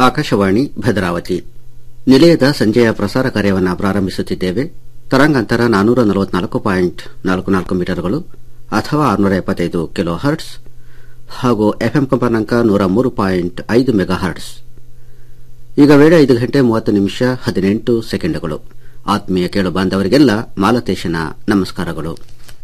ಆಕಾಶವಾಣಿ ಭದ್ರಾವತಿ ನಿಲಯದ ಸಂಜೆಯ ಪ್ರಸಾರ ಕಾರ್ಯವನ್ನು ಪ್ರಾರಂಭಿಸುತ್ತಿದ್ದೇವೆ ತರಂಗಾಂತರ ನಾನ್ನೂರ ನಲವತ್ನಾಲ್ಕು ಪಾಯಿಂಟ್ ನಾಲ್ಕು ನಾಲ್ಕು ಮೀಟರ್ಗಳು ಅಥವಾ ಆರುನೂರ ಎಪ್ಪತ್ತೈದು ಕಿಲೋ ಹರ್ಟ್ಸ್ ಹಾಗೂ ಎಫ್ಎಂ ಕಂಪನಾಂಕ ನೂರ ಮೂರು ಪಾಯಿಂಟ್ ಐದು ಮೆಗಾ ಹರ್ಟ್ಸ್ ಈಗ ವೇಳೆ ಐದು ಗಂಟೆ ಮೂವತ್ತು ನಿಮಿಷ ಹದಿನೆಂಟು ಸೆಕೆಂಡ್ಗಳು ಆತ್ಮೀಯ ಕೇಳು ಬಾಂಧವರಿಗೆಲ್ಲ ಮಾಲತೇಶನ ನಮಸ್ಕಾರಗಳು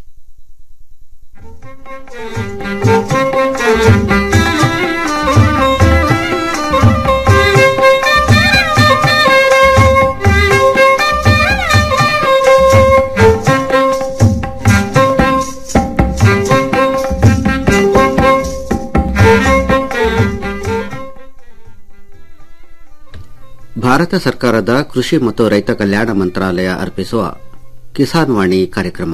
ಭಾರತ ಸರ್ಕಾರದ ಕೃಷಿ ಮತ್ತು ರೈತ ಕಲ್ಯಾಣ ಮಂತ್ರಾಲಯ ಅರ್ಪಿಸುವ ಕಿಸಾನ್ ವಾಣಿ ಕಾರ್ಯಕ್ರಮ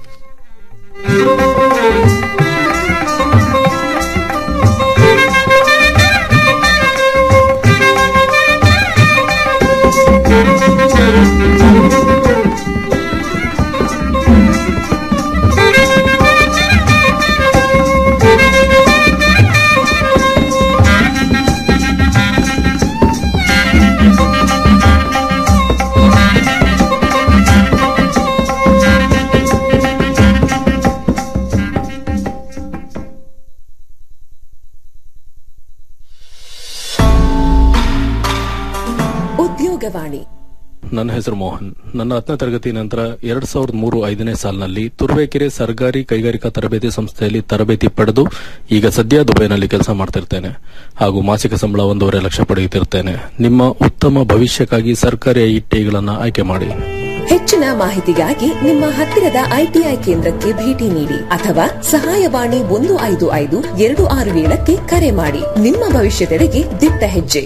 ಉದ್ಯೋಗವಾಣಿ ನನ್ನ ಹೆಸರು ಮೋಹನ್ ನನ್ನ ಹತ್ತನೇ ತರಗತಿ ನಂತರ ಎರಡ್ ಸಾವಿರದ ಮೂರು ಐದನೇ ಸಾಲಿನಲ್ಲಿ ತುರುವೇಕೆರೆ ಸರ್ಕಾರಿ ಕೈಗಾರಿಕಾ ತರಬೇತಿ ಸಂಸ್ಥೆಯಲ್ಲಿ ತರಬೇತಿ ಪಡೆದು ಈಗ ಸದ್ಯ ದುಬೈನಲ್ಲಿ ಕೆಲಸ ಮಾಡ್ತಿರ್ತೇನೆ ಹಾಗೂ ಮಾಸಿಕ ಸಂಬಳ ಒಂದೂವರೆ ಲಕ್ಷ ಪಡೆಯುತ್ತಿರ್ತೇನೆ ನಿಮ್ಮ ಉತ್ತಮ ಭವಿಷ್ಯಕ್ಕಾಗಿ ಸರ್ಕಾರಿ ಐಟಿಗಳನ್ನು ಆಯ್ಕೆ ಮಾಡಿ ಹೆಚ್ಚಿನ ಮಾಹಿತಿಗಾಗಿ ನಿಮ್ಮ ಹತ್ತಿರದ ಐಟಿಐ ಕೇಂದ್ರಕ್ಕೆ ಭೇಟಿ ನೀಡಿ ಅಥವಾ ಸಹಾಯವಾಣಿ ಒಂದು ಐದು ಐದು ಎರಡು ಆರು ಏಳಕ್ಕೆ ಕರೆ ಮಾಡಿ ನಿಮ್ಮ ಭವಿಷ್ಯದೆಡೆಗೆ ದಿಟ್ಟ ಹೆಜ್ಜೆ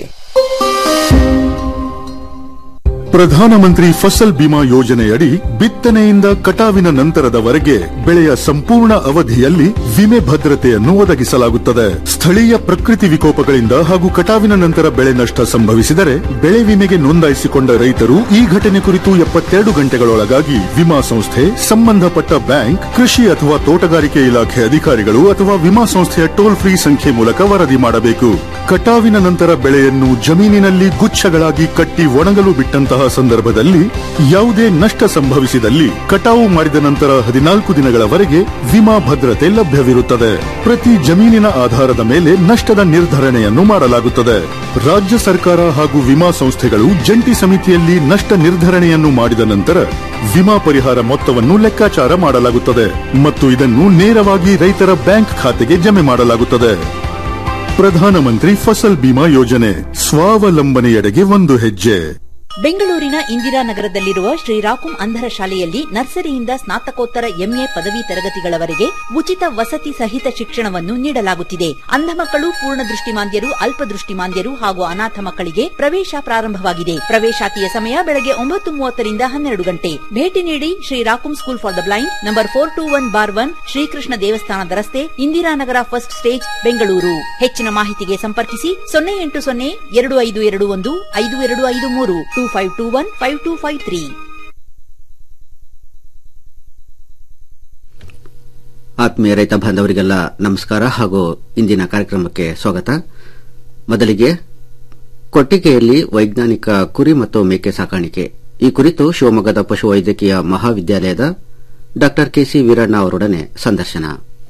ಪ್ರಧಾನಮಂತ್ರಿ ಫಸಲ್ ಬಿಮಾ ಯೋಜನೆಯಡಿ ಬಿತ್ತನೆಯಿಂದ ಕಟಾವಿನ ನಂತರದವರೆಗೆ ಬೆಳೆಯ ಸಂಪೂರ್ಣ ಅವಧಿಯಲ್ಲಿ ವಿಮೆ ಭದ್ರತೆಯನ್ನು ಒದಗಿಸಲಾಗುತ್ತದೆ ಸ್ಥಳೀಯ ಪ್ರಕೃತಿ ವಿಕೋಪಗಳಿಂದ ಹಾಗೂ ಕಟಾವಿನ ನಂತರ ಬೆಳೆ ನಷ್ಟ ಸಂಭವಿಸಿದರೆ ಬೆಳೆ ವಿಮೆಗೆ ನೋಂದಾಯಿಸಿಕೊಂಡ ರೈತರು ಈ ಘಟನೆ ಕುರಿತು ಎಪ್ಪತ್ತೆರಡು ಗಂಟೆಗಳೊಳಗಾಗಿ ವಿಮಾ ಸಂಸ್ಥೆ ಸಂಬಂಧಪಟ್ಟ ಬ್ಯಾಂಕ್ ಕೃಷಿ ಅಥವಾ ತೋಟಗಾರಿಕೆ ಇಲಾಖೆ ಅಧಿಕಾರಿಗಳು ಅಥವಾ ವಿಮಾ ಸಂಸ್ಥೆಯ ಟೋಲ್ ಫ್ರೀ ಸಂಖ್ಯೆ ಮೂಲಕ ವರದಿ ಮಾಡಬೇಕು ಕಟಾವಿನ ನಂತರ ಬೆಳೆಯನ್ನು ಜಮೀನಿನಲ್ಲಿ ಗುಚ್ಛಗಳಾಗಿ ಕಟ್ಟಿ ಒಣಗಲು ಬಿಟ್ಟಂತಹ ಸಂದರ್ಭದಲ್ಲಿ ಯಾವುದೇ ನಷ್ಟ ಸಂಭವಿಸಿದಲ್ಲಿ ಕಟಾವು ಮಾಡಿದ ನಂತರ ಹದಿನಾಲ್ಕು ದಿನಗಳವರೆಗೆ ವಿಮಾ ಭದ್ರತೆ ಲಭ್ಯವಿರುತ್ತದೆ ಪ್ರತಿ ಜಮೀನಿನ ಆಧಾರದ ಮೇಲೆ ನಷ್ಟದ ನಿರ್ಧರಣೆಯನ್ನು ಮಾಡಲಾಗುತ್ತದೆ ರಾಜ್ಯ ಸರ್ಕಾರ ಹಾಗೂ ವಿಮಾ ಸಂಸ್ಥೆಗಳು ಜಂಟಿ ಸಮಿತಿಯಲ್ಲಿ ನಷ್ಟ ನಿರ್ಧರಣೆಯನ್ನು ಮಾಡಿದ ನಂತರ ವಿಮಾ ಪರಿಹಾರ ಮೊತ್ತವನ್ನು ಲೆಕ್ಕಾಚಾರ ಮಾಡಲಾಗುತ್ತದೆ ಮತ್ತು ಇದನ್ನು ನೇರವಾಗಿ ರೈತರ ಬ್ಯಾಂಕ್ ಖಾತೆಗೆ ಜಮೆ ಮಾಡಲಾಗುತ್ತದೆ ಪ್ರಧಾನಮಂತ್ರಿ ಫಸಲ್ ಬಿಮಾ ಯೋಜನೆ ಸ್ವಾವಲಂಬನೆಯೆಡೆಗೆ ಒಂದು ಹೆಜ್ಜೆ ಬೆಂಗಳೂರಿನ ಇಂದಿರಾನಗರದಲ್ಲಿರುವ ಶ್ರೀರಾಕುಂ ಅಂಧರ ಶಾಲೆಯಲ್ಲಿ ನರ್ಸರಿಯಿಂದ ಸ್ನಾತಕೋತ್ತರ ಎಂಎ ಪದವಿ ತರಗತಿಗಳವರೆಗೆ ಉಚಿತ ವಸತಿ ಸಹಿತ ಶಿಕ್ಷಣವನ್ನು ನೀಡಲಾಗುತ್ತಿದೆ ಅಂಧ ಮಕ್ಕಳು ಪೂರ್ಣ ದೃಷ್ಟಿಮಾಂದ್ಯರು ಅಲ್ಪದೃಷ್ಟಿಮಾಂದ್ಯರು ಹಾಗೂ ಅನಾಥ ಮಕ್ಕಳಿಗೆ ಪ್ರವೇಶ ಪ್ರಾರಂಭವಾಗಿದೆ ಪ್ರವೇಶಾತಿಯ ಸಮಯ ಬೆಳಗ್ಗೆ ಒಂಬತ್ತು ಮೂವತ್ತರಿಂದ ಹನ್ನೆರಡು ಗಂಟೆ ಭೇಟಿ ನೀಡಿ ಶ್ರೀರಾಕುಂ school for the blind number four two one bar one Shrikrishna ದೇವಸ್ಥಾನದ ರಸ್ತೆ ಇಂದಿರಾನಗರ ಫಸ್ಟ್ ಸ್ಟೇಜ್ ಬೆಂಗಳೂರು ಹೆಚ್ಚಿನ ಮಾಹಿತಿಗೆ ಸಂಪರ್ಕಿಸಿ ಸೊನ್ನೆ ಎಂಟು ಸೊನ್ನೆ ಎರಡು ಐದು ಎರಡು ಒಂದು ಐದು ಎರಡು ಐದು ಮೂರು two five two one five two five three ಆತ್ಮೀಯ ರೈತ ಬಾಂಧವರಿಗೆಲ್ಲ ನಮಸ್ಕಾರ ಹಾಗೂ ಇಂದಿನ ಕಾರ್ಯಕ್ರಮಕ್ಕೆ ಸ್ವಾಗತ ಮೊದಲಿಗೆ ಕೊಟ್ಟಿಗೆಯಲ್ಲಿ ವೈಜ್ಞಾನಿಕ ಕುರಿ ಮತ್ತು ಮೇಕೆ ಸಾಕಾಣಿಕೆ ಈ ಕುರಿತು ಶಿವಮೊಗ್ಗದ ಪಶುವೈದ್ಯಕೀಯ ಮಹಾವಿದ್ಯಾಲಯದ ಡಾ ಕೆಸಿ ವೀರಣ್ಣ ಅವರೊಡನೆ ಸಂದರ್ಶನ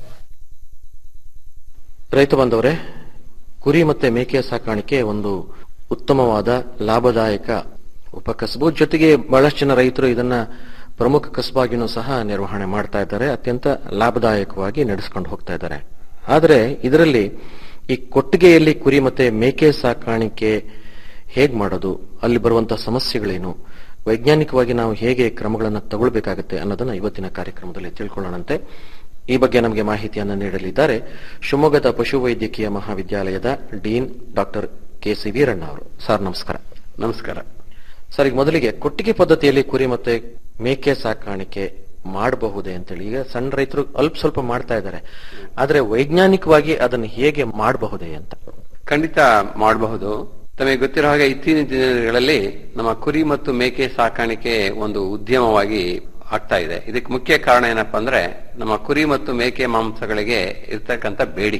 ರೈತ ಬಾಂಧವರೇ ಕುರಿ ಮತ್ತೆ ಮೇಕೆಯ ಸಾಕಾಣಿಕೆ ಒಂದು ಉತ್ತಮವಾದ ಲಾಭದಾಯಕ ಉಪಕಸಬು ಜೊತೆಗೆ ಬಹಳಷ್ಟು ಜನ ರೈತರು ಇದನ್ನ ಪ್ರಮುಖ ಕಸಬಾಗಿನೂ ಸಹ ನಿರ್ವಹಣೆ ಮಾಡ್ತಾ ಇದ್ದಾರೆ ಅತ್ಯಂತ ಲಾಭದಾಯಕವಾಗಿ ನಡೆಸ್ಕೊಂಡು ಹೋಗ್ತಾ ಇದ್ದಾರೆ ಆದರೆ ಇದರಲ್ಲಿ ಈ ಕೊಟ್ಟಿಗೆಯಲ್ಲಿ ಕುರಿ ಮತ್ತೆ ಮೇಕೆ ಸಾಕಾಣಿಕೆ ಹೇಗ್ ಮಾಡೋದು ಅಲ್ಲಿ ಬರುವಂತಹ ಸಮಸ್ಯೆಗಳೇನು ವೈಜ್ಞಾನಿಕವಾಗಿ ನಾವು ಹೇಗೆ ಕ್ರಮಗಳನ್ನು ತಗೊಳ್ಬೇಕಾಗುತ್ತೆ ಅನ್ನೋದನ್ನ ಇವತ್ತಿನ ಕಾರ್ಯಕ್ರಮದಲ್ಲಿ ತಿಳ್ಕೊಳ್ಳೋಣಂತೆ ಈ ಬಗ್ಗೆ ನಮಗೆ ಮಾಹಿತಿಯನ್ನು ನೀಡಲಿದ್ದಾರೆ ಶಿವಮೊಗ್ಗದ ಪಶುವೈದ್ಯಕೀಯ ಮಹಾವಿದ್ಯಾಲಯದ dean doctor K C Veeranna ಅವರು ಸರ್ ನಮಸ್ಕಾರ ನಮಸ್ಕಾರ ಸರ್ ಈಗ ಮೊದಲಿಗೆ ಕೊಟ್ಟಿಗೆ ಪದ್ಧತಿಯಲ್ಲಿ ಕುರಿ ಮತ್ತೆ ಮೇಕೆ ಸಾಕಾಣಿಕೆ ಮಾಡಬಹುದೇ ಅಂತೇಳಿ ಈಗ ಸಣ್ಣ ರೈತರು ಅಲ್ಪ ಸ್ವಲ್ಪ ಮಾಡ್ತಾ ಇದ್ದಾರೆ ಆದ್ರೆ ವೈಜ್ಞಾನಿಕವಾಗಿ ಅದನ್ನು ಹೇಗೆ ಮಾಡಬಹುದೇ ಅಂತ ಖಂಡಿತ ಮಾಡಬಹುದು ತಮಗೆ ಗೊತ್ತಿರೋ ಹಾಗೆ ಇತ್ತೀಚಿನ ದಿನಗಳಲ್ಲಿ ನಮ್ಮ ಕುರಿ ಮತ್ತು ಮೇಕೆ ಸಾಕಾಣಿಕೆ ಒಂದು ಉದ್ಯಮವಾಗಿ ಆಗ್ತಾ ಇದೆ ಇದಕ್ಕೆ ಮುಖ್ಯ ಕಾರಣ ಏನಪ್ಪಾ ಅಂದ್ರೆ ನಮ್ಮ ಕುರಿ ಮತ್ತು ಮೇಕೆ ಮಾಂಸಗಳಿಗೆ ಇರ್ತಕ್ಕಂಥ ಬೇಡಿಕೆ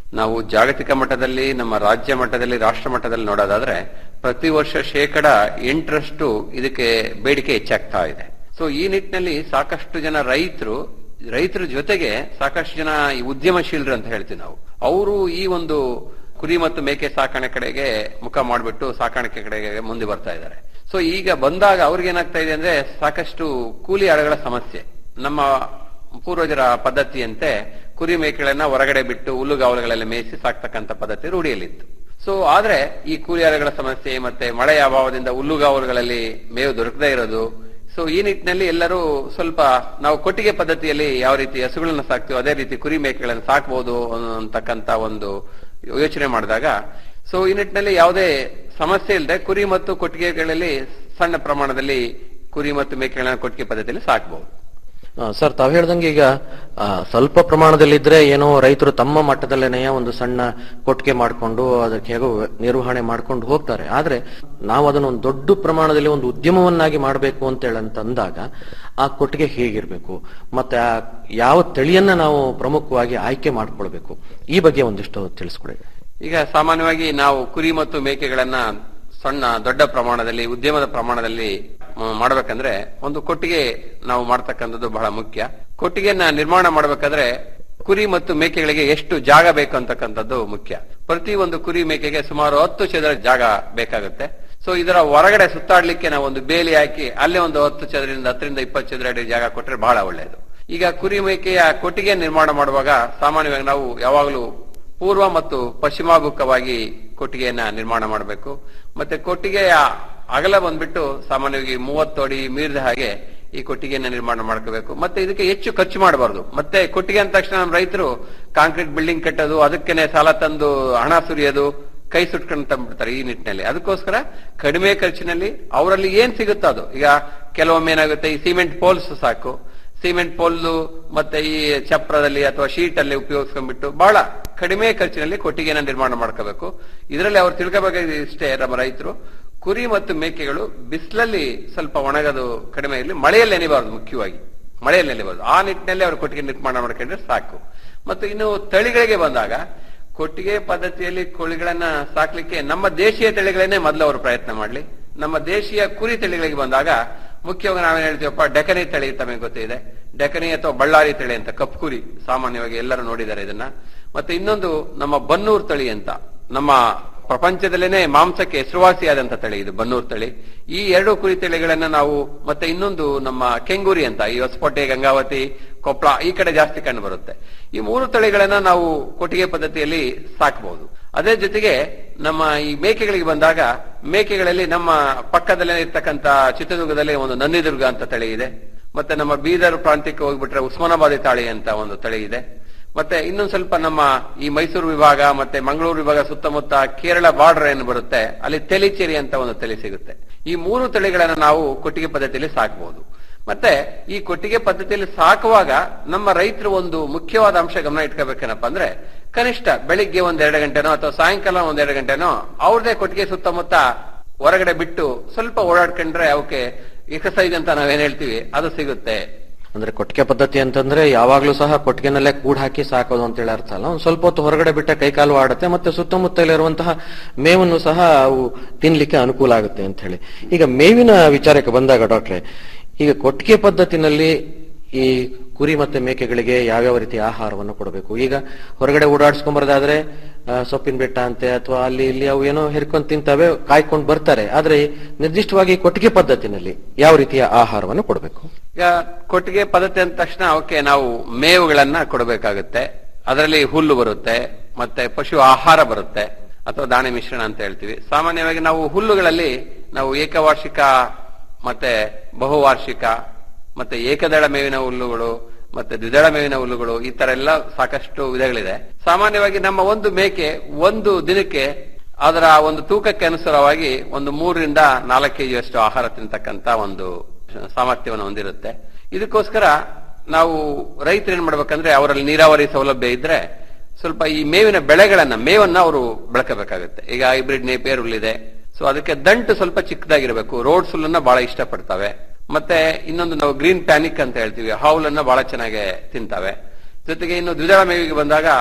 ನಾವು ಜಾಗತಿಕ ಮಟ್ಟದಲ್ಲಿ ನಮ್ಮ ರಾಜ್ಯ ಮಟ್ಟದಲ್ಲಿ ರಾಷ್ಟ್ರ ಮಟ್ಟದಲ್ಲಿ ನೋಡೋದಾದ್ರೆ ಪ್ರತಿ ವರ್ಷ ಶೇಕಡ ಎಂಟರಷ್ಟು ಇದಕ್ಕೆ ಬೇಡಿಕೆ ಹೆಚ್ಚಾಗ್ತಾ ಇದೆ ಸೊ ಈ ನಿಟ್ಟಿನಲ್ಲಿ ಸಾಕಷ್ಟು ಜನ ರೈತರು ರೈತರ ಜೊತೆಗೆ ಸಾಕಷ್ಟು ಜನ ಈ ಉದ್ಯಮಶೀಲರು ಅಂತ ಹೇಳ್ತೀವಿ ನಾವು ಅವರು ಈ ಒಂದು ಕುರಿ ಮತ್ತು ಮೇಕೆ ಸಾಕಣೆ ಕಡೆಗೆ ಮುಖ ಮಾಡಿಬಿಟ್ಟು ಸಾಕಾಣಿಕೆ ಕಡೆಗೆ ಮುಂದೆ ಬರ್ತಾ ಇದ್ದಾರೆ ಸೊ ಈಗ ಬಂದಾಗ ಅವ್ರಿಗೆ ಏನಾಗ್ತಾ ಇದೆ ಅಂದ್ರೆ ಸಾಕಷ್ಟು ಕೂಲಿ ಆಳುಗಳ ಸಮಸ್ಯೆ ನಮ್ಮ ಪೂರ್ವಜರ ಪದ್ಧತಿಯಂತೆ ಕುರಿ ಮೇಕೆಗಳನ್ನ ಹೊರಗಡೆ ಬಿಟ್ಟು ಹುಲ್ಲುಗಾವಲುಗಳಲ್ಲಿ ಮೇಯಿಸಿ ಸಾಕ್ತಕ್ಕಂಥ ಪದ್ಧತಿ ರೂಢಿಯಲ್ಲಿತ್ತು ಸೊ ಆದ್ರೆ ಈ ಕೂಲಿ ಆಳುಗಳ ಸಮಸ್ಯೆ ಮತ್ತೆ ಮಳೆಯ ಅಭಾವದಿಂದ ಹುಲ್ಲುಗಾವಲುಗಳಲ್ಲಿ ಮೇವು ದೊರಕದೇ ಇರೋದು ಸೊ ಈ ನಿಟ್ಟಿನಲ್ಲಿ ಎಲ್ಲರೂ ಸ್ವಲ್ಪ ನಾವು ಕೊಟ್ಟಿಗೆ ಪದ್ಧತಿಯಲ್ಲಿ ಯಾವ ರೀತಿ ಹಸುಗಳನ್ನ ಸಾಕ್ತೀವೋ ಅದೇ ರೀತಿ ಕುರಿ ಮೇಕೆಗಳನ್ನು ಸಾಕಬಹುದು ಅಂತಕ್ಕಂತ ಒಂದು ಯೋಚನೆ ಮಾಡಿದಾಗ ಸೊ ಈ ನಿಟ್ಟಿನಲ್ಲಿ ಯಾವುದೇ ಸಮಸ್ಯೆ ಇಲ್ಲದೆ ಕುರಿ ಮತ್ತು ಕೊಟ್ಟಿಗೆಗಳಲ್ಲಿ ಸಣ್ಣ ಪ್ರಮಾಣದಲ್ಲಿ ಕುರಿ ಮತ್ತು ಮೇಕೆಗಳನ್ನ ಕೊಟ್ಟಿಗೆ ಪದ್ಧತಿಯಲ್ಲಿ ಸಾಕಬಹುದು ಆ, ಸರ್ ತಾವ್ ಹೇಳ್ದಂಗೆ ಈಗ ಆ, ಸ್ವಲ್ಪ ಪ್ರಮಾಣದಲ್ಲಿದ್ರೆ ಏನೋ ರೈತರು ತಮ್ಮ ಮಟ್ಟದಲ್ಲೇನೆಯ ಒಂದು ಸಣ್ಣ ಕೊಟ್ಟಿಗೆ ಮಾಡಿಕೊಂಡು ಅದಕ್ಕೆ ಹೇಗೋ ನಿರ್ವಹಣೆ ಮಾಡ್ಕೊಂಡು ಹೋಗ್ತಾರೆ ಆದ್ರೆ ನಾವು ಅದನ್ನ ಒಂದು ದೊಡ್ಡ ಪ್ರಮಾಣದಲ್ಲಿ ಒಂದು ಉದ್ಯಮವನ್ನಾಗಿ ಮಾಡಬೇಕು ಅಂತ ಹೇಳಂತ ಅಂದಾಗ ಆ ಕೊಟ್ಟಿಗೆ ಹೇಗಿರ್ಬೇಕು ಮತ್ತೆ ಆ ಯಾವ ತಳಿಯನ್ನ ನಾವು ಪ್ರಮುಖವಾಗಿ ಆಯ್ಕೆ ಮಾಡ್ಕೊಳ್ಬೇಕು ಈ ಬಗ್ಗೆ ಒಂದಿಷ್ಟು ತಿಳಿಸ್ಕೊಡಿ ಈಗ ಸಾಮಾನ್ಯವಾಗಿ ನಾವು ಕುರಿ ಮತ್ತು ಮೇಕೆಗಳನ್ನ ಸಣ್ಣ ದೊಡ್ಡ ಪ್ರಮಾಣದಲ್ಲಿ ಉದ್ಯಮದ ಪ್ರಮಾಣದಲ್ಲಿ ಮ್, ಮಾಡ್ಬೇಕಂದ್ರೆ ಒಂದು ಕೊಟ್ಟಿಗೆ ನಾವು ಮಾಡ್ತಕ್ಕಂಥದ್ದು ಬಹಳ ಮುಖ್ಯ ಕೊಟ್ಟಿಗೆಯನ್ನ ನಿರ್ಮಾಣ ಮಾಡ್ಬೇಕಾದ್ರೆ ಕುರಿ ಮತ್ತು ಮೇಕೆಗಳಿಗೆ ಎಷ್ಟು ಜಾಗ ಬೇಕು ಅಂತಕ್ಕಂಥದ್ದು ಮುಖ್ಯ ಪ್ರತಿ ಒಂದು ಕುರಿ ಮೇಕೆಗೆ ಸುಮಾರು ಹತ್ತು ಚದರ ಜಾಗ ಬೇಕಾಗುತ್ತೆ ಸೊ ಇದರ ಹೊರಗಡೆ ಸುತ್ತಾಡ್ಲಿಕ್ಕೆ ನಾವು ಒಂದು ಬೇಲಿ ಹಾಕಿ ಅಲ್ಲೇ ಒಂದು ಹತ್ತು ಚದರಿಂದ ಹತ್ತರಿಂದ ಇಪ್ಪತ್ತು ಚದರ ಅಡಿ ಜಾಗ ಕೊಟ್ರೆ ಬಹಳ ಒಳ್ಳೆಯದು ಈಗ ಕುರಿ ಮೇಕೆಯ ಕೊಟ್ಟಿಗೆ ನಿರ್ಮಾಣ ಮಾಡುವಾಗ ಸಾಮಾನ್ಯವಾಗಿ ನಾವು ಯಾವಾಗಲೂ ಪೂರ್ವ ಮತ್ತು ಪಶ್ಚಿಮಾಭಿಮುಖವಾಗಿ ಕೊಟ್ಟಿಗೆಯನ್ನ ನಿರ್ಮಾಣ ಮಾಡಬೇಕು ಮತ್ತೆ ಕೊಟ್ಟಿಗೆಯ ಅಗಲ ಬಂದ್ಬಿಟ್ಟು ಸಾಮಾನ್ಯವಾಗಿ ಮೂವತ್ತು ಅಡಿ ಮೀರಿದ ಹಾಗೆ ಈ ಕೊಟ್ಟಿಗೆಯನ್ನ ನಿರ್ಮಾಣ ಮಾಡ್ಕೋಬೇಕು ಮತ್ತೆ ಇದಕ್ಕೆ ಹೆಚ್ಚು ಖರ್ಚು ಮಾಡಬಾರದು ಮತ್ತೆ ಕೊಟ್ಟಿಗೆ ಅಂದ ತಕ್ಷಣ ನಮ್ಮ ರೈತರು ಕಾಂಕ್ರೀಟ್ ಬಿಲ್ಡಿಂಗ್ ಕಟ್ಟೋದು ಅದಕ್ಕೇನೆ ಸಾಲ ತಂದು ಹಣ ಸುರಿಯೋದು ಕೈ ಸುಟ್ಕೊಂಡು ತಂದ್ಬಿಡ್ತಾರೆ ಈ ನಿಟ್ಟಿನಲ್ಲಿ ಅದಕ್ಕೋಸ್ಕರ ಕಡಿಮೆ ಖರ್ಚಿನಲ್ಲಿ ಅವರಲ್ಲಿ ಏನ್ ಸಿಗುತ್ತೋ ಅದು ಈಗ ಕೆಲವೊಮ್ಮೆ ಏನಾಗುತ್ತೆ ಈ ಸಿಮೆಂಟ್ ಪೋಲ್ಸ್ ಸಾಕು ಸಿಮೆಂಟ್ ಪೋಲ್ಲು ಮತ್ತೆ ಈ ಚಪ್ರದಲ್ಲಿ ಅಥವಾ ಶೀಟ್ ಅಲ್ಲಿ ಉಪಯೋಗಿಸ್ಕೊಂಡ್ಬಿಟ್ಟು ಬಹಳ ಕಡಿಮೆ ಖರ್ಚಿನಲ್ಲಿ ಕೊಟ್ಟಿಗೆನ ನಿರ್ಮಾಣ ಮಾಡ್ಕೋಬೇಕು ಇದರಲ್ಲಿ ಅವ್ರು ತಿಳ್ಕೋಬೇಕಾದ ಇಷ್ಟೇ ನಮ್ಮ ರೈತರು ಕುರಿ ಮತ್ತು ಮೇಕೆಗಳು ಬಿಸಿಲಲ್ಲಿ ಸ್ವಲ್ಪ ಒಣಗೋದು ಕಡಿಮೆ ಇರಲಿ ಮಳೆಯಲ್ಲಿ ನೆನೆಬಾರದು ಮುಖ್ಯವಾಗಿ ಮಳೆಯಲ್ಲಿ ನೆನೆಬಾರದು ಆ ನಿಟ್ಟಿನಲ್ಲಿ ಅವರು ಕೊಟ್ಟಿಗೆ ನಿರ್ಮಾಣ ಮಾಡ್ಕೊಂಡ್ರೆ ಸಾಕು ಮತ್ತು ಇನ್ನು ತಳಿಗಳಿಗೆ ಬಂದಾಗ ಕೊಟ್ಟಿಗೆ ಪದ್ಧತಿಯಲ್ಲಿ ಕೋಳಿಗಳನ್ನ ಸಾಕ್ಲಿಕ್ಕೆ ನಮ್ಮ ದೇಶೀಯ ತಳಿಗಳನ್ನೇ ಮೊದಲು ಅವರು ಪ್ರಯತ್ನ ಮಾಡಲಿ ನಮ್ಮ ದೇಶೀಯ ಕುರಿ ತಳಿಗಳಿಗೆ ಬಂದಾಗ ಮುಖ್ಯವಾಗಿ ನಾವೇನ್ ಹೇಳ್ತೀವಪ್ಪ ಡೆಕನಿ ತಳಿ ತಮಗೆ ಗೊತ್ತಿದೆ ಡೆಕನಿ ಅಥವಾ ಬಳ್ಳಾರಿ ತಳಿ ಅಂತ ಕಪ್ಪು ಕುರಿ ಸಾಮಾನ್ಯವಾಗಿ ಎಲ್ಲರೂ ನೋಡಿದ್ದಾರೆ ಇದನ್ನ ಮತ್ತೆ ಇನ್ನೊಂದು ನಮ್ಮ ಬನ್ನೂರ್ ತಳಿ ಅಂತ ನಮ್ಮ ಪ್ರಪಂಚದಲ್ಲೇನೆ ಮಾಂಸಕ್ಕೆ ಹೆಸರುವಾಸಿಯಾದಂತ ತಳಿ ಇದು ಬನ್ನೂರ್ ತಳಿ ಈ ಎರಡು ಕುರಿ ತಳಿಗಳನ್ನ ನಾವು ಮತ್ತೆ ಇನ್ನೊಂದು ನಮ್ಮ ಕೆಂಗೂರಿ ಅಂತ ಈ ಹೊಸಕೋಟೆ ಗಂಗಾವತಿ ಕೊಪ್ಪಳ ಈ ಕಡೆ ಜಾಸ್ತಿ ಕಂಡು ಬರುತ್ತೆ ಈ ಮೂರು ತಳಿಗಳನ್ನ ನಾವು ಕೊಟ್ಟಿಗೆ ಪದ್ಧತಿಯಲ್ಲಿ ಸಾಕಬಹುದು ಅದೇ ಜೊತೆಗೆ ನಮ್ಮ ಈ ಮೇಕೆಗಳಿಗೆ ಬಂದಾಗ ಮೇಕೆಗಳಲ್ಲಿ ನಮ್ಮ ಪಕ್ಕದಲ್ಲೇ ಇರ್ತಕ್ಕಂತ ಚಿತ್ರದುರ್ಗದಲ್ಲಿ ಒಂದು ನಂದಿದುರ್ಗ ಅಂತ ತಳಿ ಇದೆ ಮತ್ತೆ ನಮ್ಮ ಬೀದರ್ ಪ್ರಾಂತ್ಯಕ್ಕೆ ಹೋಗ್ಬಿಟ್ರೆ ಉಸ್ಮಾನಾಬಾದಿ ತಾಳಿ ಅಂತ ಒಂದು ತಳಿ ಇದೆ ಮತ್ತೆ ಇನ್ನೊಂದು ಸ್ವಲ್ಪ ನಮ್ಮ ಈ ಮೈಸೂರು ವಿಭಾಗ ಮತ್ತೆ ಮಂಗಳೂರು ವಿಭಾಗ ಸುತ್ತಮುತ್ತ ಕೇರಳ ಬಾರ್ಡರ್ ಏನು ಬರುತ್ತೆ ಅಲ್ಲಿ ತೆಲಿಚೇರಿ ಅಂತ ಒಂದು ತಳಿ ಸಿಗುತ್ತೆ ಈ ಮೂರು ತಳಿಗಳನ್ನ ನಾವು ಕೊಟ್ಟಿಗೆ ಪದ್ಧತಿಯಲ್ಲಿ ಸಾಕಬಹುದು ಮತ್ತೆ ಈ ಕೊಟ್ಟಿಗೆ ಪದ್ಧತಿಯಲ್ಲಿ ಸಾಕುವಾಗ ನಮ್ಮ ರೈತರು ಒಂದು ಮುಖ್ಯವಾದ ಅಂಶ ಗಮನ ಇಟ್ಕೋಬೇಕೇನಪ್ಪ ಅಂದ್ರೆ ಕನಿಷ್ಠ ಬೆಳಿಗ್ಗೆ ಒಂದ್ ಎರಡು ಗಂಟೆನೋ ಅಥವಾ ಸಾಯಂಕಾಲ ಒಂದ್ ಎರಡು ಗಂಟೆನೋ ಅವ್ರದೇ ಕೊಟ್ಟಿಗೆ ಸುತ್ತಮುತ್ತ ಹೊರಗಡೆ ಬಿಟ್ಟು ಸ್ವಲ್ಪ ಓಡಾಡ್ಕೊಂಡ್ರೆ ಅವಕ್ಕೆ ಎಕ್ಸಸೈಸ್ ಅಂತ ನಾವೇನ್ ಹೇಳ್ತೀವಿ ಅದು ಸಿಗುತ್ತೆ ಅಂದ್ರೆ ಕೊಟ್ಟಿಗೆ ಪದ್ಧತಿ ಅಂತಂದ್ರೆ ಯಾವಾಗ್ಲೂ ಸಹ ಕೊಟ್ಟಿಗೆನಲ್ಲೇ ಕೂಡ್ ಹಾಕಿ ಸಾಕೋದು ಅಂತ ಹೇಳಿ ಅರ್ಥ ಅಲ್ಲ ಒಂದ್ ಸ್ವಲ್ಪ ಹೊತ್ತು ಹೊರಗಡೆ ಬಿಟ್ಟ ಕೈಕಾಲು ಆಡುತ್ತೆ ಮತ್ತೆ ಸುತ್ತಮುತ್ತಲಿರುವಂತಹ ಮೇವನ್ನು ಸಹ ಅವು ತಿನ್ಲಿಕ್ಕೆ ಅನುಕೂಲ ಆಗುತ್ತೆ ಅಂತ ಹೇಳಿ ಈಗ ಮೇವಿನ ವಿಚಾರಕ್ಕೆ ಬಂದಾಗ ಡಾಕ್ಟ್ರೆ ಈಗ ಕೊಟ್ಟಿಗೆ ಪದ್ಧತಿನಲ್ಲಿ ಈ ಕುರಿ ಮತ್ತೆ ಮೇಕೆಗಳಿಗೆ ಯಾವ್ಯಾವ ರೀತಿಯ ಆಹಾರವನ್ನು ಕೊಡಬೇಕು ಈಗ ಹೊರಗಡೆ ಓಡಾಡ್ಸ್ಕೊಂಬರ್ದಾದ್ರೆ ಆ, ಸೊಪ್ಪಿನ ಬೆಟ್ಟ ಅಂತೆ ಅಥವಾ ಅಲ್ಲಿ ಇಲ್ಲಿ ಅವು ಏನೋ ಹೆರ್ಕೊಂಡ್ ತಿಂತವೆ ಕಾಯ್ಕೊಂಡು ಬರ್ತಾರೆ ಆದ್ರೆ ನಿರ್ದಿಷ್ಟವಾಗಿ ಕೊಟ್ಟಿಗೆ ಪದ್ಧತಿನಲ್ಲಿ ಯಾವ ರೀತಿಯ ಆಹಾರವನ್ನು ಕೊಡಬೇಕು ಈಗ ಕೊಟ್ಟಿಗೆ ಪದ್ಧತಿ ಅಂದ ತಕ್ಷಣ ಅವಕ್ಕೆ ನಾವು ಮೇವುಗಳನ್ನ ಕೊಡಬೇಕಾಗುತ್ತೆ ಅದರಲ್ಲಿ ಹುಲ್ಲು ಬರುತ್ತೆ ಮತ್ತೆ ಪಶು ಆಹಾರ ಬರುತ್ತೆ ಅಥವಾ ದಾಣೆ ಮಿಶ್ರಣ ಅಂತ ಹೇಳ್ತೀವಿ ಸಾಮಾನ್ಯವಾಗಿ ನಾವು ಹುಲ್ಲುಗಳಲ್ಲಿ ನಾವು ಏಕವಾರ್ಷಿಕ ಮತ್ತೆ ಬಹುವಾರ್ಷಿಕ ಮತ್ತೆ ಏಕದಳ ಮೇವಿನ ಹುಲ್ಲುಗಳು ಮತ್ತೆ ದ್ವಿದಳ ಮೇವಿನ ಹುಲ್ಲುಗಳು ಈ ತರ ಎಲ್ಲ ಸಾಕಷ್ಟು ವಿಧಗಳಿದೆ ಸಾಮಾನ್ಯವಾಗಿ ನಮ್ಮ ಒಂದು ಮೇಕೆ ಒಂದು ದಿನಕ್ಕೆ ಅದರ ಒಂದು ತೂಕಕ್ಕೆ ಅನುಸಾರವಾಗಿ ಒಂದು ಮೂರರಿಂದ ನಾಲ್ಕು ಕೆಜಿಯಷ್ಟು ಆಹಾರ ತಿಂತಕ್ಕಂತ ಒಂದು ಸಾಮರ್ಥ್ಯವನ್ನು ಹೊಂದಿರುತ್ತೆ ಇದಕ್ಕೋಸ್ಕರ ನಾವು ರೈತರು ಏನ್ ಮಾಡ್ಬೇಕಂದ್ರೆ ಅವರಲ್ಲಿ ನೀರಾವರಿ ಸೌಲಭ್ಯ ಇದ್ರೆ ಸ್ವಲ್ಪ ಈ ಮೇವಿನ ಬೆಳೆಗಳನ್ನ ಮೇವನ್ನ ಅವರು ಬೆಳಕಬೇಕಾಗುತ್ತೆ ಈಗ ಹೈಬ್ರಿಡ್ ನೇಪಿಯರ್ ಹುಲ್ಲಿದೆ ಸೊ ಅದಕ್ಕೆ ದಂಟು ಸ್ವಲ್ಪ ಚಿಕ್ಕದಾಗಿರ್ಬೇಕು ರೋಡ್ ಹುಲ್ಲನ್ನ ಬಹಳ ಇಷ್ಟಪಡ್ತವೆ ಮತ್ತೆ ಇನ್ನೊಂದು ನಾವು ಗ್ರೀನ್ ಪ್ಯಾನಿಕ್ ಅಂತ ಹೇಳ್ತೀವಿ ಹಾವುಲನ್ನ ಬಹಳ ಚೆನ್ನಾಗಿ ತಿಂತವೆ ಜೊತೆಗೆ ಇನ್ನು ದ್ವಿದಳ ಮೇವಿಗೆ ಬಂದಾಗ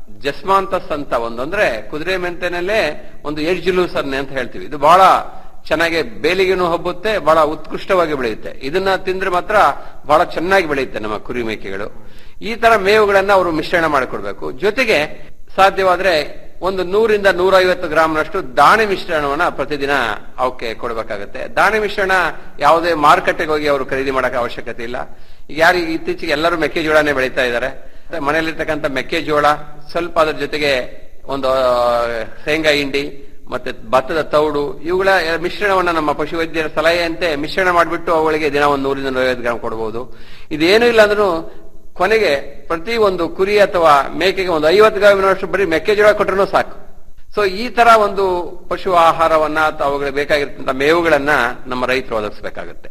ಜಸ್ಮಾಂತಸ್ ಅಂತ ಒಂದು ಅಂದ್ರೆ ಕುದುರೆ ಮೆಂತೆನಲ್ಲೇ ಒಂದು ಎಡ್ಜುಲೂಸರ್ನೆ ಅಂತ ಹೇಳ್ತೀವಿ ಇದು ಬಹಳ ಚೆನ್ನಾಗಿ ಬೇಲಿಗೆನೂ ಹಬ್ಬುತ್ತೆ ಬಹಳ ಉತ್ಕೃಷ್ಟವಾಗಿ ಬೆಳೆಯುತ್ತೆ ಇದನ್ನ ತಿಂದ್ರೆ ಮಾತ್ರ ಬಹಳ ಚೆನ್ನಾಗಿ ಬೆಳೆಯುತ್ತೆ ನಮ್ಮ ಕುರಿ ಮೇಕೆಗಳು ಈ ತರ ಮೇವುಗಳನ್ನ ಅವರು ಮಿಶ್ರಣ ಮಾಡಿಕೊಡ್ಬೇಕು ಜೊತೆಗೆ ಸಾಧ್ಯವಾದ್ರೆ ಒಂದು ನೂರಿಂದ ನೂರೈವತ್ತು ಗ್ರಾಮ್ನಷ್ಟು ದಾಣೆ ಮಿಶ್ರಣವನ್ನ ಪ್ರತಿದಿನ ಅವಕ್ಕೆ ಕೊಡಬೇಕಾಗುತ್ತೆ ದಾಣೆ ಮಿಶ್ರಣ ಯಾವುದೇ ಮಾರುಕಟ್ಟೆಗೆ ಹೋಗಿ ಅವರು ಖರೀದಿ ಮಾಡಕ್ಕೆ ಅವಶ್ಯಕತೆ ಇಲ್ಲ ಈಗ ಯಾರು ಇತ್ತೀಚೆಗೆ ಎಲ್ಲರೂ ಮೆಕ್ಕೆಜೋಳನೇ ಬೆಳೀತಾ ಇದ್ದಾರೆ ಮನೆಯಲ್ಲಿರ್ತಕ್ಕಂಥ ಮೆಕ್ಕೆಜೋಳ ಸ್ವಲ್ಪ ಅದ್ರ ಜೊತೆಗೆ ಒಂದು ಆ, ಶೇಂಗಾ ಹಿಂಡಿ ಮತ್ತೆ ಭತ್ತದ ತೌಡು ಇವುಗಳ ಮಿಶ್ರಣವನ್ನ ನಮ್ಮ ಪಶುವೈದ್ಯರ ಸಲಹೆಯಂತೆ ಮಿಶ್ರಣ ಮಾಡಿಬಿಟ್ಟು ಅವುಗಳಿಗೆ ದಿನ ಒಂದು ನೂರಿಂದ ನೂರೈವತ್ತು ಗ್ರಾಮ್ ಕೊಡಬಹುದು ಇದೇನು ಇಲ್ಲ ಅಂದ್ರೂ ಕೊನೆಗೆ ಪ್ರತಿ ಒಂದು ಕುರಿ ಅಥವಾ ಮೇಕೆಗೆ ಒಂದು ಐವತ್ತು ಗ್ರಾಮಿನಷ್ಟು ಬರೀ ಮೆಕ್ಕೆಜೋಳ ಕೊಟ್ಟರು ಸಾಕು ಸೊ ಈ ತರ ಒಂದು ಪಶು ಆಹಾರವನ್ನ ಅಥವಾ ಅವುಗಳಿಗೆ ಬೇಕಾಗಿರ್ತಂತ ಮೇವುಗಳನ್ನ ನಮ್ಮ ರೈತರು ಒದಗಿಸಬೇಕಾಗುತ್ತೆ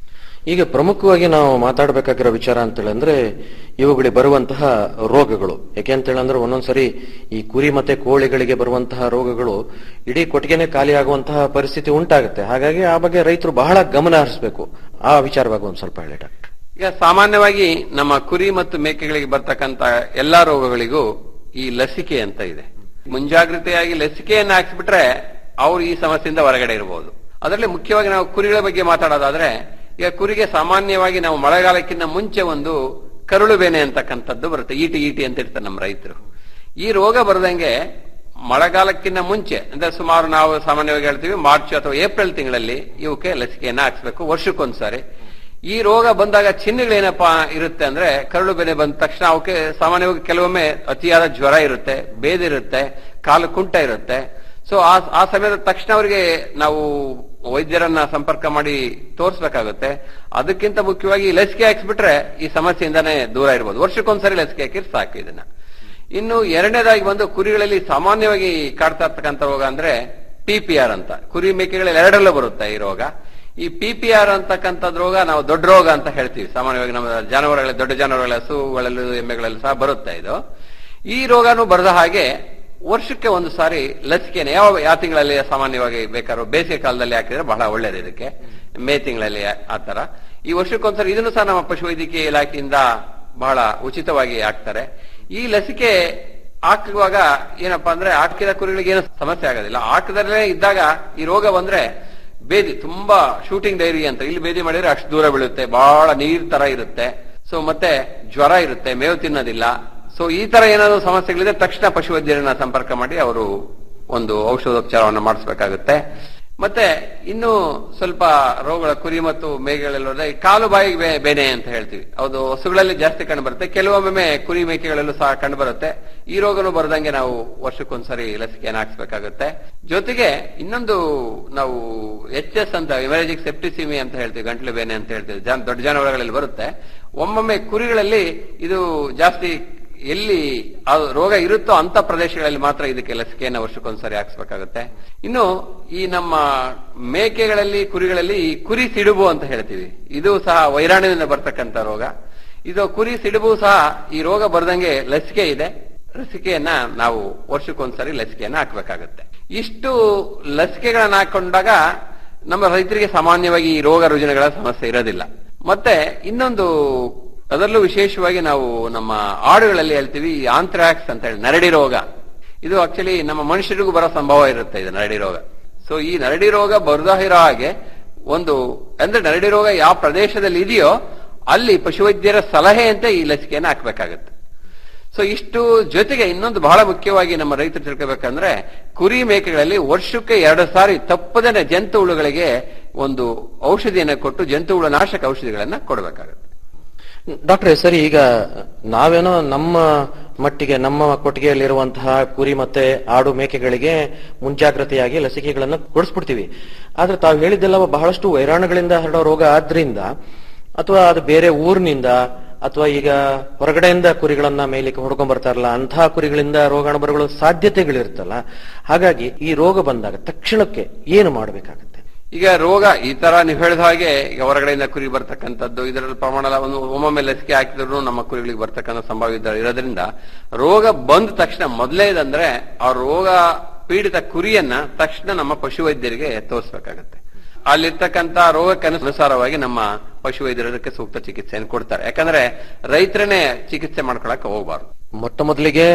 ಈಗ ಪ್ರಮುಖವಾಗಿ ನಾವು ಮಾತಾಡಬೇಕಾಗಿರೋ ವಿಚಾರ ಅಂತ ಹೇಳಿದ್ರೆ ಇವುಗಳಿಗೆ ಬರುವಂತಹ ರೋಗಗಳು ಯಾಕೆ ಅಂತ ಹೇಳಿದ್ರೆ ಒಂದೊಂದ್ಸರಿ ಈ ಕುರಿ ಮತ್ತೆ ಕೋಳಿಗಳಿಗೆ ಬರುವಂತಹ ರೋಗಗಳು ಇಡೀ ಕೊಟ್ಟಿಗೆನೆ ಖಾಲಿ ಆಗುವಂತಹ ಪರಿಸ್ಥಿತಿ ಉಂಟಾಗುತ್ತೆ ಹಾಗಾಗಿ ಆ ಬಗ್ಗೆ ರೈತರು ಬಹಳ ಗಮನ ಹರಿಸಬೇಕು ಆ ವಿಚಾರವಾಗಿ ಒಂದ್ ಸ್ವಲ್ಪ ಹೇಳಿ ಡಾಕ್ಟರ್ ಈಗ ಸಾಮಾನ್ಯವಾಗಿ ನಮ್ಮ ಕುರಿ ಮತ್ತು ಮೇಕೆಗಳಿಗೆ ಬರ್ತಕ್ಕಂತ ಎಲ್ಲಾ ರೋಗಗಳಿಗೂ ಈ ಲಸಿಕೆ ಅಂತ ಇದೆ ಮುಂಜಾಗ್ರತೆಯಾಗಿ ಲಸಿಕೆಯನ್ನು ಹಾಕ್ಸ್ಬಿಟ್ರೆ ಅವ್ರು ಈ ಸಮಸ್ಯೆಯಿಂದ ಹೊರಗಡೆ ಇರಬಹುದು ಅದರಲ್ಲಿ ಮುಖ್ಯವಾಗಿ ನಾವು ಕುರಿಗಳ ಬಗ್ಗೆ ಮಾತಾಡೋದಾದ್ರೆ ಈಗ ಕುರಿಗೆ ಸಾಮಾನ್ಯವಾಗಿ ನಾವು ಮಳೆಗಾಲಕ್ಕಿಂತ ಮುಂಚೆ ಒಂದು ಕರುಳು ಬೇನೆ ಅಂತಕ್ಕಂಥದ್ದು ಬರುತ್ತೆ ಈಟಿ ಈಟಿ ಅಂತ ಇರ್ತಾರೆ ನಮ್ಮ ರೈತರು ಈ ರೋಗ ಬರದಂಗೆ ಮಳೆಗಾಲಕ್ಕಿಂತ ಮುಂಚೆ ಅಂದ್ರೆ ಸುಮಾರು ನಾವು ಸಾಮಾನ್ಯವಾಗಿ ಹೇಳ್ತೀವಿ ಮಾರ್ಚ್ ಅಥವಾ ಏಪ್ರಿಲ್ ತಿಂಗಳಲ್ಲಿ ಇವಕ್ಕೆ ಲಸಿಕೆಯನ್ನ ಹಾಕ್ಸ್ಬೇಕು ವರ್ಷಕ್ಕೊಂದ್ಸಾರಿ ಈ ರೋಗ ಬಂದಾಗ ಚಿಹ್ನೆಗಳೇನಪ್ಪಾ ಇರುತ್ತೆ ಅಂದ್ರೆ ಕರಳು ಬೆನೆ ಬಂದ ತಕ್ಷಣ ಅವಕ್ಕೆ ಸಾಮಾನ್ಯವಾಗಿ ಕೆಲವೊಮ್ಮೆ ಅತಿಯಾದ ಜ್ವರ ಇರುತ್ತೆ ಬೇದಿರುತ್ತೆ ಕಾಲು ಕುಂಟ ಇರುತ್ತೆ ಸೊ ಆ ಆ ಸಮಯದ ತಕ್ಷಣ ಅವರಿಗೆ ನಾವು ವೈದ್ಯರನ್ನ ಸಂಪರ್ಕ ಮಾಡಿ ತೋರಿಸ್ಬೇಕಾಗುತ್ತೆ ಅದಕ್ಕಿಂತ ಮುಖ್ಯವಾಗಿ ಈ ಲಸಿಕೆ ಹಾಕ್ಸ್ಬಿಟ್ರೆ ಈ ಸಮಸ್ಯೆಯಿಂದಾನೇ ದೂರ ಇರ್ಬೋದು ವರ್ಷಕ್ಕೊಂದ್ಸರಿ ಲಸಿಕೆ ಹಾಕಿದ್ರೆ ಸಾಕು ಇದನ್ನ ಇನ್ನು ಎರಡನೇದಾಗಿ ಬಂದು ಕುರಿಗಳಲ್ಲಿ ಸಾಮಾನ್ಯವಾಗಿ ಕಾಡ್ತಾ ಇರ್ತಕ್ಕಂಥ ರೋಗ ಅಂದ್ರೆ ಪಿ ಪಿ ಆರ್ ಅಂತ ಕುರಿ ಮೇಕೆಗಳಲ್ಲಿ ಎರಡರಲ್ಲೂ ಬರುತ್ತೆ ಈ ರೋಗ ಈ ಪಿ ಪಿ ಆರ್ ಅಂತಕ್ಕಂಥದ್ದು ರೋಗ ನಾವು ದೊಡ್ಡ ರೋಗ ಅಂತ ಹೇಳ್ತೀವಿ ಸಾಮಾನ್ಯವಾಗಿ ನಮ್ಮ ಜಾನುವಾರುಗಳ ದೊಡ್ಡ ಜಾನುವಾರುಗಳ ಹಸುಗಳಲ್ಲೂ ಎಮ್ಮೆಗಳಲ್ಲೂ ಸಹ ಬರುತ್ತೆ ಇದು ಈ ರೋಗನೂ ಬರದ ಹಾಗೆ ವರ್ಷಕ್ಕೆ ಒಂದು ಸಾರಿ ಲಸಿಕೆನ ಯಾವ ಯಾವ ತಿಂಗಳಲ್ಲಿ ಸಾಮಾನ್ಯವಾಗಿ ಬೇಕಾದ್ರೂ ಬೇಸಿಗೆ ಕಾಲದಲ್ಲಿ ಹಾಕಿದ್ರೆ ಬಹಳ ಒಳ್ಳೇದು ಇದಕ್ಕೆ ಮೇ ತಿಂಗಳಲ್ಲಿ ಆ ತರ ಈ ವರ್ಷಕ್ಕೊಂದ್ಸರಿ ಇದನ್ನು ಸಹ ನಮ್ಮ ಪಶುವೈದ್ಯಕೀಯ ಇಲಾಖೆಯಿಂದ ಬಹಳ ಉಚಿತವಾಗಿ ಹಾಕ್ತಾರೆ ಈ ಲಸಿಕೆ ಹಾಕುವಾಗ ಏನಪ್ಪಾ ಅಂದ್ರೆ ಹಾಕಿದ ಕುರಿಗಳಿಗೆ ಏನು ಸಮಸ್ಯೆ ಆಗೋದಿಲ್ಲ ಹಾಕದಲ್ಲೇ ಇದ್ದಾಗ ಈ ರೋಗ ಬಂದ್ರೆ ಬೇದಿ ತುಂಬಾ ಶೂಟಿಂಗ್ ಡೈರಿ ಅಂತ ಇಲ್ಲಿ ಬೇದಿ ಮಾಡಿದ್ರೆ ಅಷ್ಟು ದೂರ ಬೀಳುತ್ತೆ ಬಹಳ ನೀರ್ ತರ ಇರುತ್ತೆ ಸೊ ಮತ್ತೆ ಜ್ವರ ಇರುತ್ತೆ ಮೇವು ತಿನ್ನೋದಿಲ್ಲ ಸೊ ಈ ತರ ಏನಾದ್ರು ಸಮಸ್ಯೆಗಳಿದೆ ತಕ್ಷಣ ಪಶುವೈದ್ಯರನ್ನ ಸಂಪರ್ಕ ಮಾಡಿ ಅವರು ಒಂದು ಔಷಧೋಪಚಾರವನ್ನು ಮಾಡಿಸ್ಬೇಕಾಗುತ್ತೆ ಮತ್ತೆ ಇನ್ನು ಸ್ವಲ್ಪ ರೋಗಗಳ ಕುರಿ ಮತ್ತು ಮೇಕೆಗಳಲ್ಲಿ ಹೋದ್ರೆ ಈ ಕಾಲು ಬಾಯಿಗೆ ಬೇ- ಬೇನೆ ಅಂತ ಹೇಳ್ತೀವಿ ಅದು ಹಸುಗಳಲ್ಲಿ ಜಾಸ್ತಿ ಕಂಡು ಬರುತ್ತೆ ಕೆಲವೊಮ್ಮೆ ಕುರಿ ಮೇಕೆಗಳಲ್ಲೂ ಸಹ ಕಂಡು ಬರುತ್ತೆ ಈ ರೋಗನು ಬರದಂಗೆ ನಾವು ವರ್ಷಕ್ಕೊಂದ್ಸರಿ ಲಸಿಕೆಯನ್ನು ಹಾಕ್ಸ್ಬೇಕಾಗುತ್ತೆ ಜೊತೆಗೆ ಇನ್ನೊಂದು ನಾವು ಎಚ್ ಎಸ್ ಅಂತ ಇಮರೇಜಿಕ್ ಸೆಪ್ಟಿಸಿಮಿ ಅಂತ ಹೇಳ್ತೀವಿ ಗಂಟ್ಲು ಬೇನೆ ಅಂತ ಹೇಳ್ತೀವಿ ಜಾನ್- ದೊಡ್ಡ ಜಾನುವಾರುಗಳಲ್ಲಿ ಬರುತ್ತೆ ಒಮ್ಮೊಮ್ಮೆ ಕುರಿಗಳಲ್ಲಿ ಇದು ಜಾಸ್ತಿ ಎಲ್ಲಿ ಆ ರೋಗ ಇರುತ್ತೋ ಅಂತ ಪ್ರದೇಶಗಳಲ್ಲಿ ಮಾತ್ರ ಇದಕ್ಕೆ ಲಸಿಕೆಯನ್ನು ವರ್ಷಕ್ಕೊಂದ್ಸರಿ ಹಾಕ್ಸ್ಬೇಕಾಗುತ್ತೆ ಇನ್ನು ಈ ನಮ್ಮ ಮೇಕೆಗಳಲ್ಲಿ ಕುರಿಗಳಲ್ಲಿ ಈ ಕುರಿ ಸಿಡುಬು ಅಂತ ಹೇಳ್ತೀವಿ ಇದು ಸಹ ವೈರಾಣುವಿನಿಂದ ಬರ್ತಕ್ಕಂಥ ರೋಗ ಇದು ಕುರಿ ಸಿಡುಬು ಸಹ ಈ ರೋಗ ಬರ್ದಂಗೆ ಲಸಿಕೆ ಇದೆ ಲಸಿಕೆಯನ್ನ ನಾವು ವರ್ಷಕ್ಕೊಂದ್ಸರಿ ಲಸಿಕೆಯನ್ನ ಹಾಕ್ಬೇಕಾಗುತ್ತೆ ಇಷ್ಟು ಲಸಿಕೆಗಳನ್ನ ಹಾಕೊಂಡಾಗ ನಮ್ಮ ರೈತರಿಗೆ ಸಾಮಾನ್ಯವಾಗಿ ಈ ರೋಗ ರುಜಿನಗಳ ಸಮಸ್ಯೆ ಇರೋದಿಲ್ಲ ಮತ್ತೆ ಇನ್ನೊಂದು ಅದರಲ್ಲೂ ವಿಶೇಷವಾಗಿ ನಾವು ನಮ್ಮ ಆಡುಗಳಲ್ಲಿ ಹೇಳ್ತೀವಿ ಈ ಆಂಥ್ರಾಕ್ಸ್ ಅಂತ ಹೇಳಿ ನರಡಿ ರೋಗ ಇದು ಆಕ್ಚುಲಿ ನಮ್ಮ ಮನುಷ್ಯರಿಗೂ ಬರೋ ಸಂಭವ ಇರುತ್ತೆ ಇದು ನರಡಿ ರೋಗ ಸೊ ಈ ನರಡಿ ರೋಗ ಬರದೇ ಇರೋ ಹಾಗೆ ಒಂದು ಅಂದ್ರೆ ನರಡಿ ರೋಗ ಯಾವ ಪ್ರದೇಶದಲ್ಲಿ ಇದೆಯೋ ಅಲ್ಲಿ ಪಶುವೈದ್ಯರ ಸಲಹೆಯಂತೆ ಈ ಲಸಿಕೆಯನ್ನು ಹಾಕಬೇಕಾಗುತ್ತೆ ಸೊ ಇಷ್ಟು ಜೊತೆಗೆ ಇನ್ನೊಂದು ಬಹಳ ಮುಖ್ಯವಾಗಿ ನಮ್ಮ ರೈತರು ತಿಳ್ಕೋಬೇಕಂದ್ರೆ ಕುರಿ ಮೇಕೆಗಳಲ್ಲಿ ವರ್ಷಕ್ಕೆ ಎರಡು ಸಾರಿ ತಪ್ಪದನೆ ಜಂತು ಹುಳುಗಳಿಗೆ ಒಂದು ಔಷಧಿಯನ್ನು ಕೊಟ್ಟು ಜಂತು ಹುಳು ನಾಶಕ ಔಷಧಿಗಳನ್ನ ಕೊಡಬೇಕಾಗುತ್ತೆ ಡಾಕ್ಟ್ರೆ ಸರಿ ಈಗ ನಾವೇನೋ ನಮ್ಮ ಮಟ್ಟಿಗೆ ನಮ್ಮ ಕೊಟ್ಟಿಗೆಯಲ್ಲಿರುವಂತಹ ಕುರಿ ಮತ್ತೆ ಆಡು ಮೇಕೆಗಳಿಗೆ ಮುಂಜಾಗ್ರತೆಯಾಗಿ ಲಸಿಕೆಗಳನ್ನು ಕೊಡಿಸ್ಬಿಡ್ತೀವಿ ಆದ್ರೆ ತಾವು ಹೇಳಿದ್ದೆಲ್ಲ ಬಹಳಷ್ಟು ವೈರಾಣುಗಳಿಂದ ಹರಡೋ ರೋಗ ಆದ್ರಿಂದ ಅಥವಾ ಅದು ಬೇರೆ ಊರಿನಿಂದ ಅಥವಾ ಈಗ ಹೊರಗಡೆಯಿಂದ ಕುರಿಗಳನ್ನ ಮೇಲಿಕ್ಕೆ ಹೊಡ್ಕೊಂಡ್ ಬರ್ತಾರಲ್ಲ ಅಂತಹ ಕುರಿಗಳಿಂದ ರೋಗಾಣು ಬರಗಳು ಸಾಧ್ಯತೆಗಳಿರುತ್ತಲ್ಲ ಹಾಗಾಗಿ ಈ ರೋಗ ಬಂದಾಗ ತಕ್ಷಣಕ್ಕೆ ಏನು ಮಾಡಬೇಕಾಗತ್ತೆ ಈಗ ರೋಗ ಈ ತರ ನೀವು ಹೇಳಿದ ಹಾಗೆ ಈಗ ಹೊರಗಡೆಯಿಂದ ಕುರಿ ಬರ್ತಕ್ಕಂಥದ್ದು ಇದರಲ್ಲಿ ಪ್ರಮಾಣ ಒಂದು ಒಮ್ಮೊಮ್ಮೆ ಲಸಿಕೆ ಹಾಕಿದ್ರು ನಮ್ಮ ಕುರಿಗಳಿಗೆ ಬರ್ತಕ್ಕಂಥ ಸಂಭವ ಇದ್ದ- ಇರೋದ್ರಿಂದ ರೋಗ ಬಂದ ತಕ್ಷಣ ಮೊದಲೇದಂದ್ರೆ ಆ ರೋಗ ಪೀಡಿತ ಕುರಿಯನ್ನ ತಕ್ಷಣ ನಮ್ಮ ಪಶುವೈದ್ಯರಿಗೆ ತೋರಿಸಬೇಕಾಗತ್ತೆ ಅಲ್ಲಿರ್ತಕ್ಕಂಥ ರೋಗಕ್ಕೆ ಅನುಸಾರವಾಗಿ ನಮ್ಮ ಪಶುವೈದ್ಯರು ಅದಕ್ಕೆ ಸೂಕ್ತ ಚಿಕಿತ್ಸೆಯನ್ನು ಕೊಡ್ತಾರೆ ಯಾಕಂದ್ರೆ ರೈತರನ್ನೇ ಚಿಕಿತ್ಸೆ ಮಾಡ್ಕೊಳಕ್ ಹೋಗ್ಬಾರ್ದು ಮೊಟ್ಟ ಮೊದಲಿಗೆ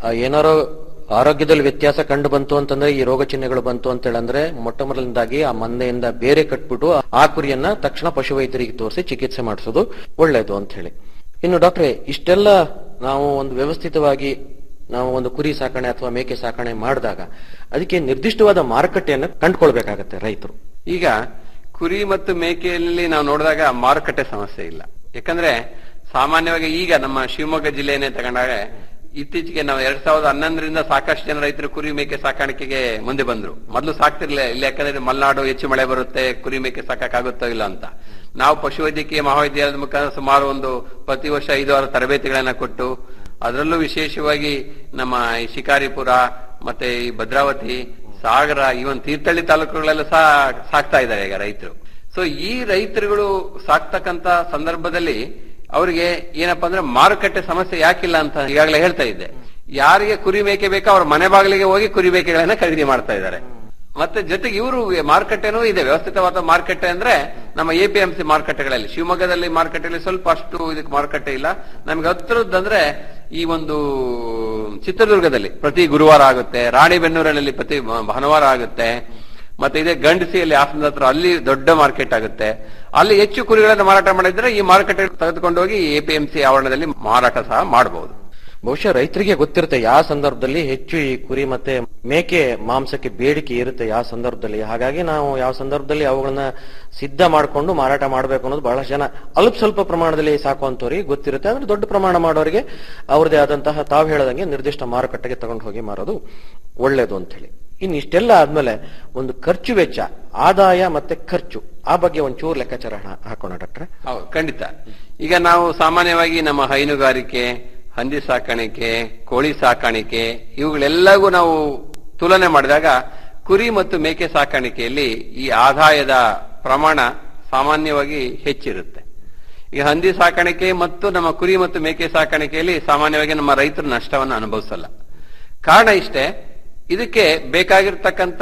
ಆ, ಏನಾರೋ ಆರೋಗ್ಯದಲ್ಲಿ ವ್ಯತ್ಯಾಸ ಕಂಡು ಬಂತು ಅಂತಂದ್ರೆ ಈ ರೋಗ ಚಿಹ್ನೆಗಳು ಬಂತು ಅಂತ ಹೇಳಂದ್ರೆ ಮೊಟ್ಟ ಮೊದಲನೇದಾಗಿ ಆ ಮಂದೆಯಿಂದ ಬೇರೆ ಕಟ್ಬಿಟ್ಟು ಆ ಕುರಿಯನ್ನ ತಕ್ಷಣ ಪಶುವೈದ್ಯರಿಗೆ ತೋರಿಸಿ ಚಿಕಿತ್ಸೆ ಮಾಡಿಸೋದು ಒಳ್ಳೇದು ಅಂತ ಹೇಳಿ ಇನ್ನು ಡಾಕ್ಟ್ರೆ ಇಷ್ಟೆಲ್ಲ ನಾವು ಒಂದು ವ್ಯವಸ್ಥಿತವಾಗಿ ನಾವು ಒಂದು ಕುರಿ ಸಾಕಣೆ ಅಥವಾ ಮೇಕೆ ಸಾಕಣೆ ಮಾಡಿದಾಗ ಅದಕ್ಕೆ ನಿರ್ದಿಷ್ಟವಾದ ಮಾರುಕಟ್ಟೆಯನ್ನು ಕಂಡುಕೊಳ್ಬೇಕಾಗತ್ತೆ ರೈತರು ಈಗ ಕುರಿ ಮತ್ತು ಮೇಕೆಯಲ್ಲಿ ನಾವು ನೋಡಿದಾಗ ಮಾರುಕಟ್ಟೆ ಸಮಸ್ಯೆ ಇಲ್ಲ ಯಾಕಂದ್ರೆ ಸಾಮಾನ್ಯವಾಗಿ ಈಗ ನಮ್ಮ ಶಿವಮೊಗ್ಗ ಜಿಲ್ಲೆಯನ್ನೇ ತಗೊಂಡಾಗ ಇತ್ತೀಚೆಗೆ ನಾವು ಎರಡ್ ಸಾವಿರದ ಹನ್ನೊಂದರಿಂದ ಸಾಕಷ್ಟು ಜನ ರೈತರು ಕುರಿ ಮೇಕೆ ಸಾಕಾಣಿಕೆಗೆ ಮುಂದೆ ಬಂದ್ರು ಮೊದಲು ಸಾಕ್ತಿರ್ಲಿಲ್ಲ ಇಲ್ಲ ಯಾಕಂದ್ರೆ ಮಲೆನಾಡು ಹೆಚ್ಚು ಮಳೆ ಬರುತ್ತೆ ಕುರಿ ಮೇಕೆ ಸಾಕಾಗುತ್ತೋ ಇಲ್ಲ ಅಂತ ನಾವು ಪಶುವೈದ್ಯಕೀಯ ಮಹಾವಿದ್ಯಾಲಯದ ಮುಖಾಂತರ ಸುಮಾರು ಒಂದು ಪ್ರತಿ ವರ್ಷ ಐದು ಆರು ತರಬೇತಿಗಳನ್ನ ಕೊಟ್ಟು ಅದರಲ್ಲೂ ವಿಶೇಷವಾಗಿ ನಮ್ಮ ಈ ಶಿಕಾರಿಪುರ ಮತ್ತೆ ಈ ಭದ್ರಾವತಿ ಸಾಗರ ಇವನ್ ತೀರ್ಥಹಳ್ಳಿ ತಾಲೂಕುಗಳೆಲ್ಲ ಸಹ ಸಾಕ್ತಾ ಇದ್ದಾರೆ ಈಗ ರೈತರು ಸೊ ಈ ರೈತರುಗಳು ಸಾಕ್ತಕ್ಕಂತ ಸಂದರ್ಭದಲ್ಲಿ ಅವರಿಗೆ ಏನಪ್ಪಾ ಅಂದ್ರೆ ಮಾರುಕಟ್ಟೆ ಸಮಸ್ಯೆ ಯಾಕಿಲ್ಲ ಅಂತ ಈಗಾಗಲೇ ಹೇಳ್ತಾ ಇದ್ದೆ ಯಾರಿಗೆ ಕುರಿ ಮೇಕೆ ಬೇಕೋ ಅವ್ರ ಮನೆ ಬಾಗಿಲಿಗೆ ಹೋಗಿ ಕುರಿ ಮೇಕೆಗಳನ್ನ ಖರೀದಿ ಮಾಡ್ತಾ ಇದ್ದಾರೆ ಮತ್ತೆ ಜೊತೆಗೆ ಇವರು ಮಾರುಕಟ್ಟೆನೂ ಇದೆ ವ್ಯವಸ್ಥಿತವಾದ ಮಾರುಕಟ್ಟೆ ಅಂದ್ರೆ ನಮ್ಮ ಎಪಿಎಂಸಿ ಮಾರುಕಟ್ಟೆಗಳಲ್ಲಿ ಶಿವಮೊಗ್ಗದಲ್ಲಿ ಮಾರುಕಟ್ಟೆಯಲ್ಲಿ ಸ್ವಲ್ಪ ಅಷ್ಟು ಇದಕ್ಕೆ ಮಾರುಕಟ್ಟೆ ಇಲ್ಲ ನಮ್ಗೆ ಹತ್ರದಂದ್ರೆ ಈ ಒಂದು ಚಿತ್ರದುರ್ಗದಲ್ಲಿ ಪ್ರತಿ ಗುರುವಾರ ಆಗುತ್ತೆ ರಾಣಿಬೆನ್ನೂರಿನಲ್ಲಿ ಪ್ರತಿ ಭಾನುವಾರ ಆಗುತ್ತೆ ಮತ್ತೆ ಇದೇ ಗಂಡಸಿಯಲ್ಲಿ ಹಾಸನದ ಹತ್ರ ಅಲ್ಲಿ ದೊಡ್ಡ ಮಾರ್ಕೆಟ್ ಆಗುತ್ತೆ ಅಲ್ಲಿ ಹೆಚ್ಚು ಕುರಿಗಳನ್ನು ಮಾರಾಟ ಮಾಡಿದ್ರೆ ಈ ಮಾರುಕಟ್ಟೆ ತೆಗೆದುಕೊಂಡು ಹೋಗಿ ಎಪಿಎಂಸಿ ಆವರಣದಲ್ಲಿ ಮಾರಾಟ ಸಹ ಮಾಡಬಹುದು ಬಹುಶಃ ರೈತರಿಗೆ ಗೊತ್ತಿರುತ್ತೆ ಯಾವ ಸಂದರ್ಭದಲ್ಲಿ ಹೆಚ್ಚು ಈ ಕುರಿ ಮತ್ತೆ ಮೇಕೆ ಮಾಂಸಕ್ಕೆ ಬೇಡಿಕೆ ಇರುತ್ತೆ ಯಾವ ಸಂದರ್ಭದಲ್ಲಿ ಹಾಗಾಗಿ ನಾವು ಯಾವ ಸಂದರ್ಭದಲ್ಲಿ ಅವುಗಳನ್ನ ಸಿದ್ಧ ಮಾಡಿಕೊಂಡು ಮಾರಾಟ ಮಾಡಬೇಕು ಅನ್ನೋದು ಬಹಳ ಜನ ಅಲ್ಪ ಸ್ವಲ್ಪ ಪ್ರಮಾಣದಲ್ಲಿ ಸಾಕುವಂತವ್ರಿಗೆ ಗೊತ್ತಿರುತ್ತೆ ಆದ್ರೆ ದೊಡ್ಡ ಪ್ರಮಾಣ ಮಾಡೋರಿಗೆ ಅವ್ರದೇ ಆದಂತಹ ತಾವು ಹೇಳದಂಗೆ ನಿರ್ದಿಷ್ಟ ಮಾರುಕಟ್ಟೆಗೆ ತಗೊಂಡು ಹೋಗಿ ಮಾರೋದು ಒಳ್ಳೇದು ಅಂತ ಹೇಳಿ ಇನ್ನು ಇಷ್ಟೆಲ್ಲ ಆದ್ಮೇಲೆ ಒಂದು ಖರ್ಚು ವೆಚ್ಚ ಆದಾಯ ಮತ್ತೆ ಖರ್ಚು ಆ ಬಗ್ಗೆ ಒಂಚೂರು ಲೆಕ್ಕಾಚಾರ ಹಾ- ಹಾಕೋಣ ಡಾಕ್ಟ್ರೆ ಹೌದು ಖಂಡಿತ ಈಗ ನಾವು ಸಾಮಾನ್ಯವಾಗಿ ನಮ್ಮ ಹೈನುಗಾರಿಕೆ ಹಂದಿ ಸಾಕಾಣಿಕೆ ಕೋಳಿ ಸಾಕಾಣಿಕೆ ಇವುಗಳೆಲ್ಲವೂ ನಾವು ತುಲನೆ ಮಾಡಿದಾಗ ಕುರಿ ಮತ್ತು ಮೇಕೆ ಸಾಕಾಣಿಕೆಯಲ್ಲಿ ಈ ಆದಾಯದ ಪ್ರಮಾಣ ಸಾಮಾನ್ಯವಾಗಿ ಹೆಚ್ಚಿರುತ್ತೆ ಈಗ ಹಂದಿ ಸಾಕಾಣಿಕೆ ಮತ್ತು ನಮ್ಮ ಕುರಿ ಮತ್ತು ಮೇಕೆ ಸಾಕಾಣಿಕೆಯಲ್ಲಿ ಸಾಮಾನ್ಯವಾಗಿ ನಮ್ಮ ರೈತರು ನಷ್ಟವನ್ನು ಅನುಭವಿಸಲ್ಲ ಕಾರಣ ಇಷ್ಟೇ ಇದಕ್ಕೆ ಬೇಕಾಗಿರ್ತಕ್ಕಂಥ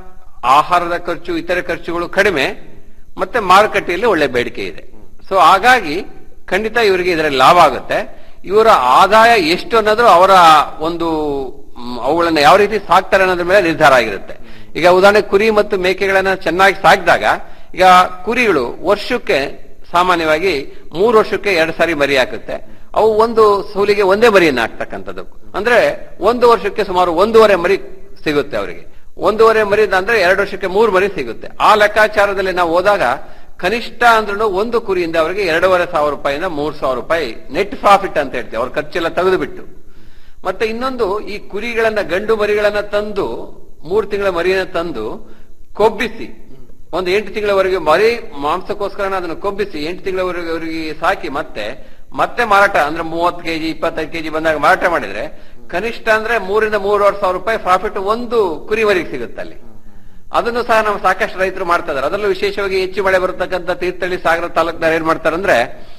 ಆಹಾರದ ಖರ್ಚು ಇತರೆ ಖರ್ಚುಗಳು ಕಡಿಮೆ ಮತ್ತೆ ಮಾರುಕಟ್ಟೆಯಲ್ಲಿ ಒಳ್ಳೆ ಬೇಡಿಕೆ ಇದೆ ಸೊ ಹಾಗಾಗಿ ಖಂಡಿತ ಇವರಿಗೆ ಇದರಲ್ಲಿ ಲಾಭ ಆಗುತ್ತೆ ಇವರ ಆದಾಯ ಎಷ್ಟು ಅನ್ನೋದು ಅವರ ಒಂದು ಮ್, ಅವುಗಳನ್ನ ಯಾವ ರೀತಿ ಸಾಕ್ತಾರೆ ಅನ್ನೋದ್ರ ಮೇಲೆ ನಿರ್ಧಾರ ಆಗಿರುತ್ತೆ ಈಗ ಉದಾಹರಣೆ ಕುರಿ ಮತ್ತು ಮೇಕೆಗಳನ್ನ ಚೆನ್ನಾಗಿ ಸಾಕಿದಾಗ ಈಗ ಕುರಿಗಳು ವರ್ಷಕ್ಕೆ ಸಾಮಾನ್ಯವಾಗಿ ಮೂರು ವರ್ಷಕ್ಕೆ ಎರಡು ಸಾರಿ ಮರಿ ಹಾಕುತ್ತೆ ಅವು ಒಂದು ಸೂಲಿಗೆ ಒಂದೇ ಮರಿಯನ್ನು ಹಾಕ್ತಕ್ಕಂಥದ್ದು ಅಂದ್ರೆ ಒಂದು ವರ್ಷಕ್ಕೆ ಸುಮಾರು ಒಂದೂವರೆ ಮರಿ ಸಿಗುತ್ತೆ ಅವರಿಗೆ ಒಂದೂವರೆ ಮರಿ ಅಂದ್ರೆ ಎರಡು ವರ್ಷಕ್ಕೆ ಮೂರು ಮರಿ ಸಿಗುತ್ತೆ ಆ ಲೆಕ್ಕಾಚಾರದಲ್ಲಿ ನಾವು ಹೋದಾಗ ಕನಿಷ್ಠ ಅಂದ್ರೂ ಒಂದು ಕುರಿಯಿಂದ ಅವರಿಗೆ ಎರಡೂವರೆ ಸಾವಿರ ರೂಪಾಯಿಂದ ಮೂರ್ ಸಾವಿರ ರೂಪಾಯಿ ನೆಟ್ ಪ್ರಾಫಿಟ್ ಅಂತ ಹೇಳ್ತೇವೆ ಅವ್ರ ಖರ್ಚೆಲ್ಲ ತೆಗೆದು ಬಿಟ್ಟು ಮತ್ತೆ ಇನ್ನೊಂದು ಈ ಕುರಿಗಳನ್ನ ಗಂಡು ಮರಿಗಳನ್ನ ತಂದು ಮೂರು ತಿಂಗಳ ಮರಿಯನ್ನ ತಂದು ಕೊಬ್ಬಿಸಿ ಒಂದು ಎಂಟು ತಿಂಗಳವರೆಗೆ ಮರಿ ಮಾಂಸಕ್ಕೋಸ್ಕರ ಅದನ್ನು ಕೊಬ್ಬಿಸಿ ಎಂಟು ತಿಂಗಳವರೆಗೆ ಅವರಿಗೆ ಸಾಕಿ ಮತ್ತೆ ಮತ್ತೆ ಮಾರಾಟ ಅಂದ್ರೆ ಮೂವತ್ತು ಕೆಜಿ ಇಪ್ಪತ್ತೈದು ಕೆಜಿ ಬಂದಾಗ ಮಾರಾಟ ಮಾಡಿದ್ರೆ ಕನಿಷ್ಠ ಅಂದ್ರೆ ಮೂರಿಂದ ಮೂರುವರೆ ಸಾವಿರ ರೂಪಾಯಿ ಪ್ರಾಫಿಟ್ ಒಂದು ಕುರಿ ಮರಿಗೆ ಸಿಗುತ್ತೆ ಅಲ್ಲಿ ಅದನ್ನು ಸಹ ನಾವು ಸಾಕಷ್ಟು ರೈತರು ಮಾಡ್ತಾ ಇದಾರೆ ಅದರಲ್ಲೂ ವಿಶೇಷವಾಗಿ ಹೆಚ್ಚು ಮಳೆ ಬರತಕ್ಕಂಥ ತೀರ್ಥಹಳ್ಳಿ ಸಾಗರ ತಾಲೂಕಿನವ್ರು ಏನ್ ಮಾಡ್ತಾರೆ ಅಂದ್ರೆ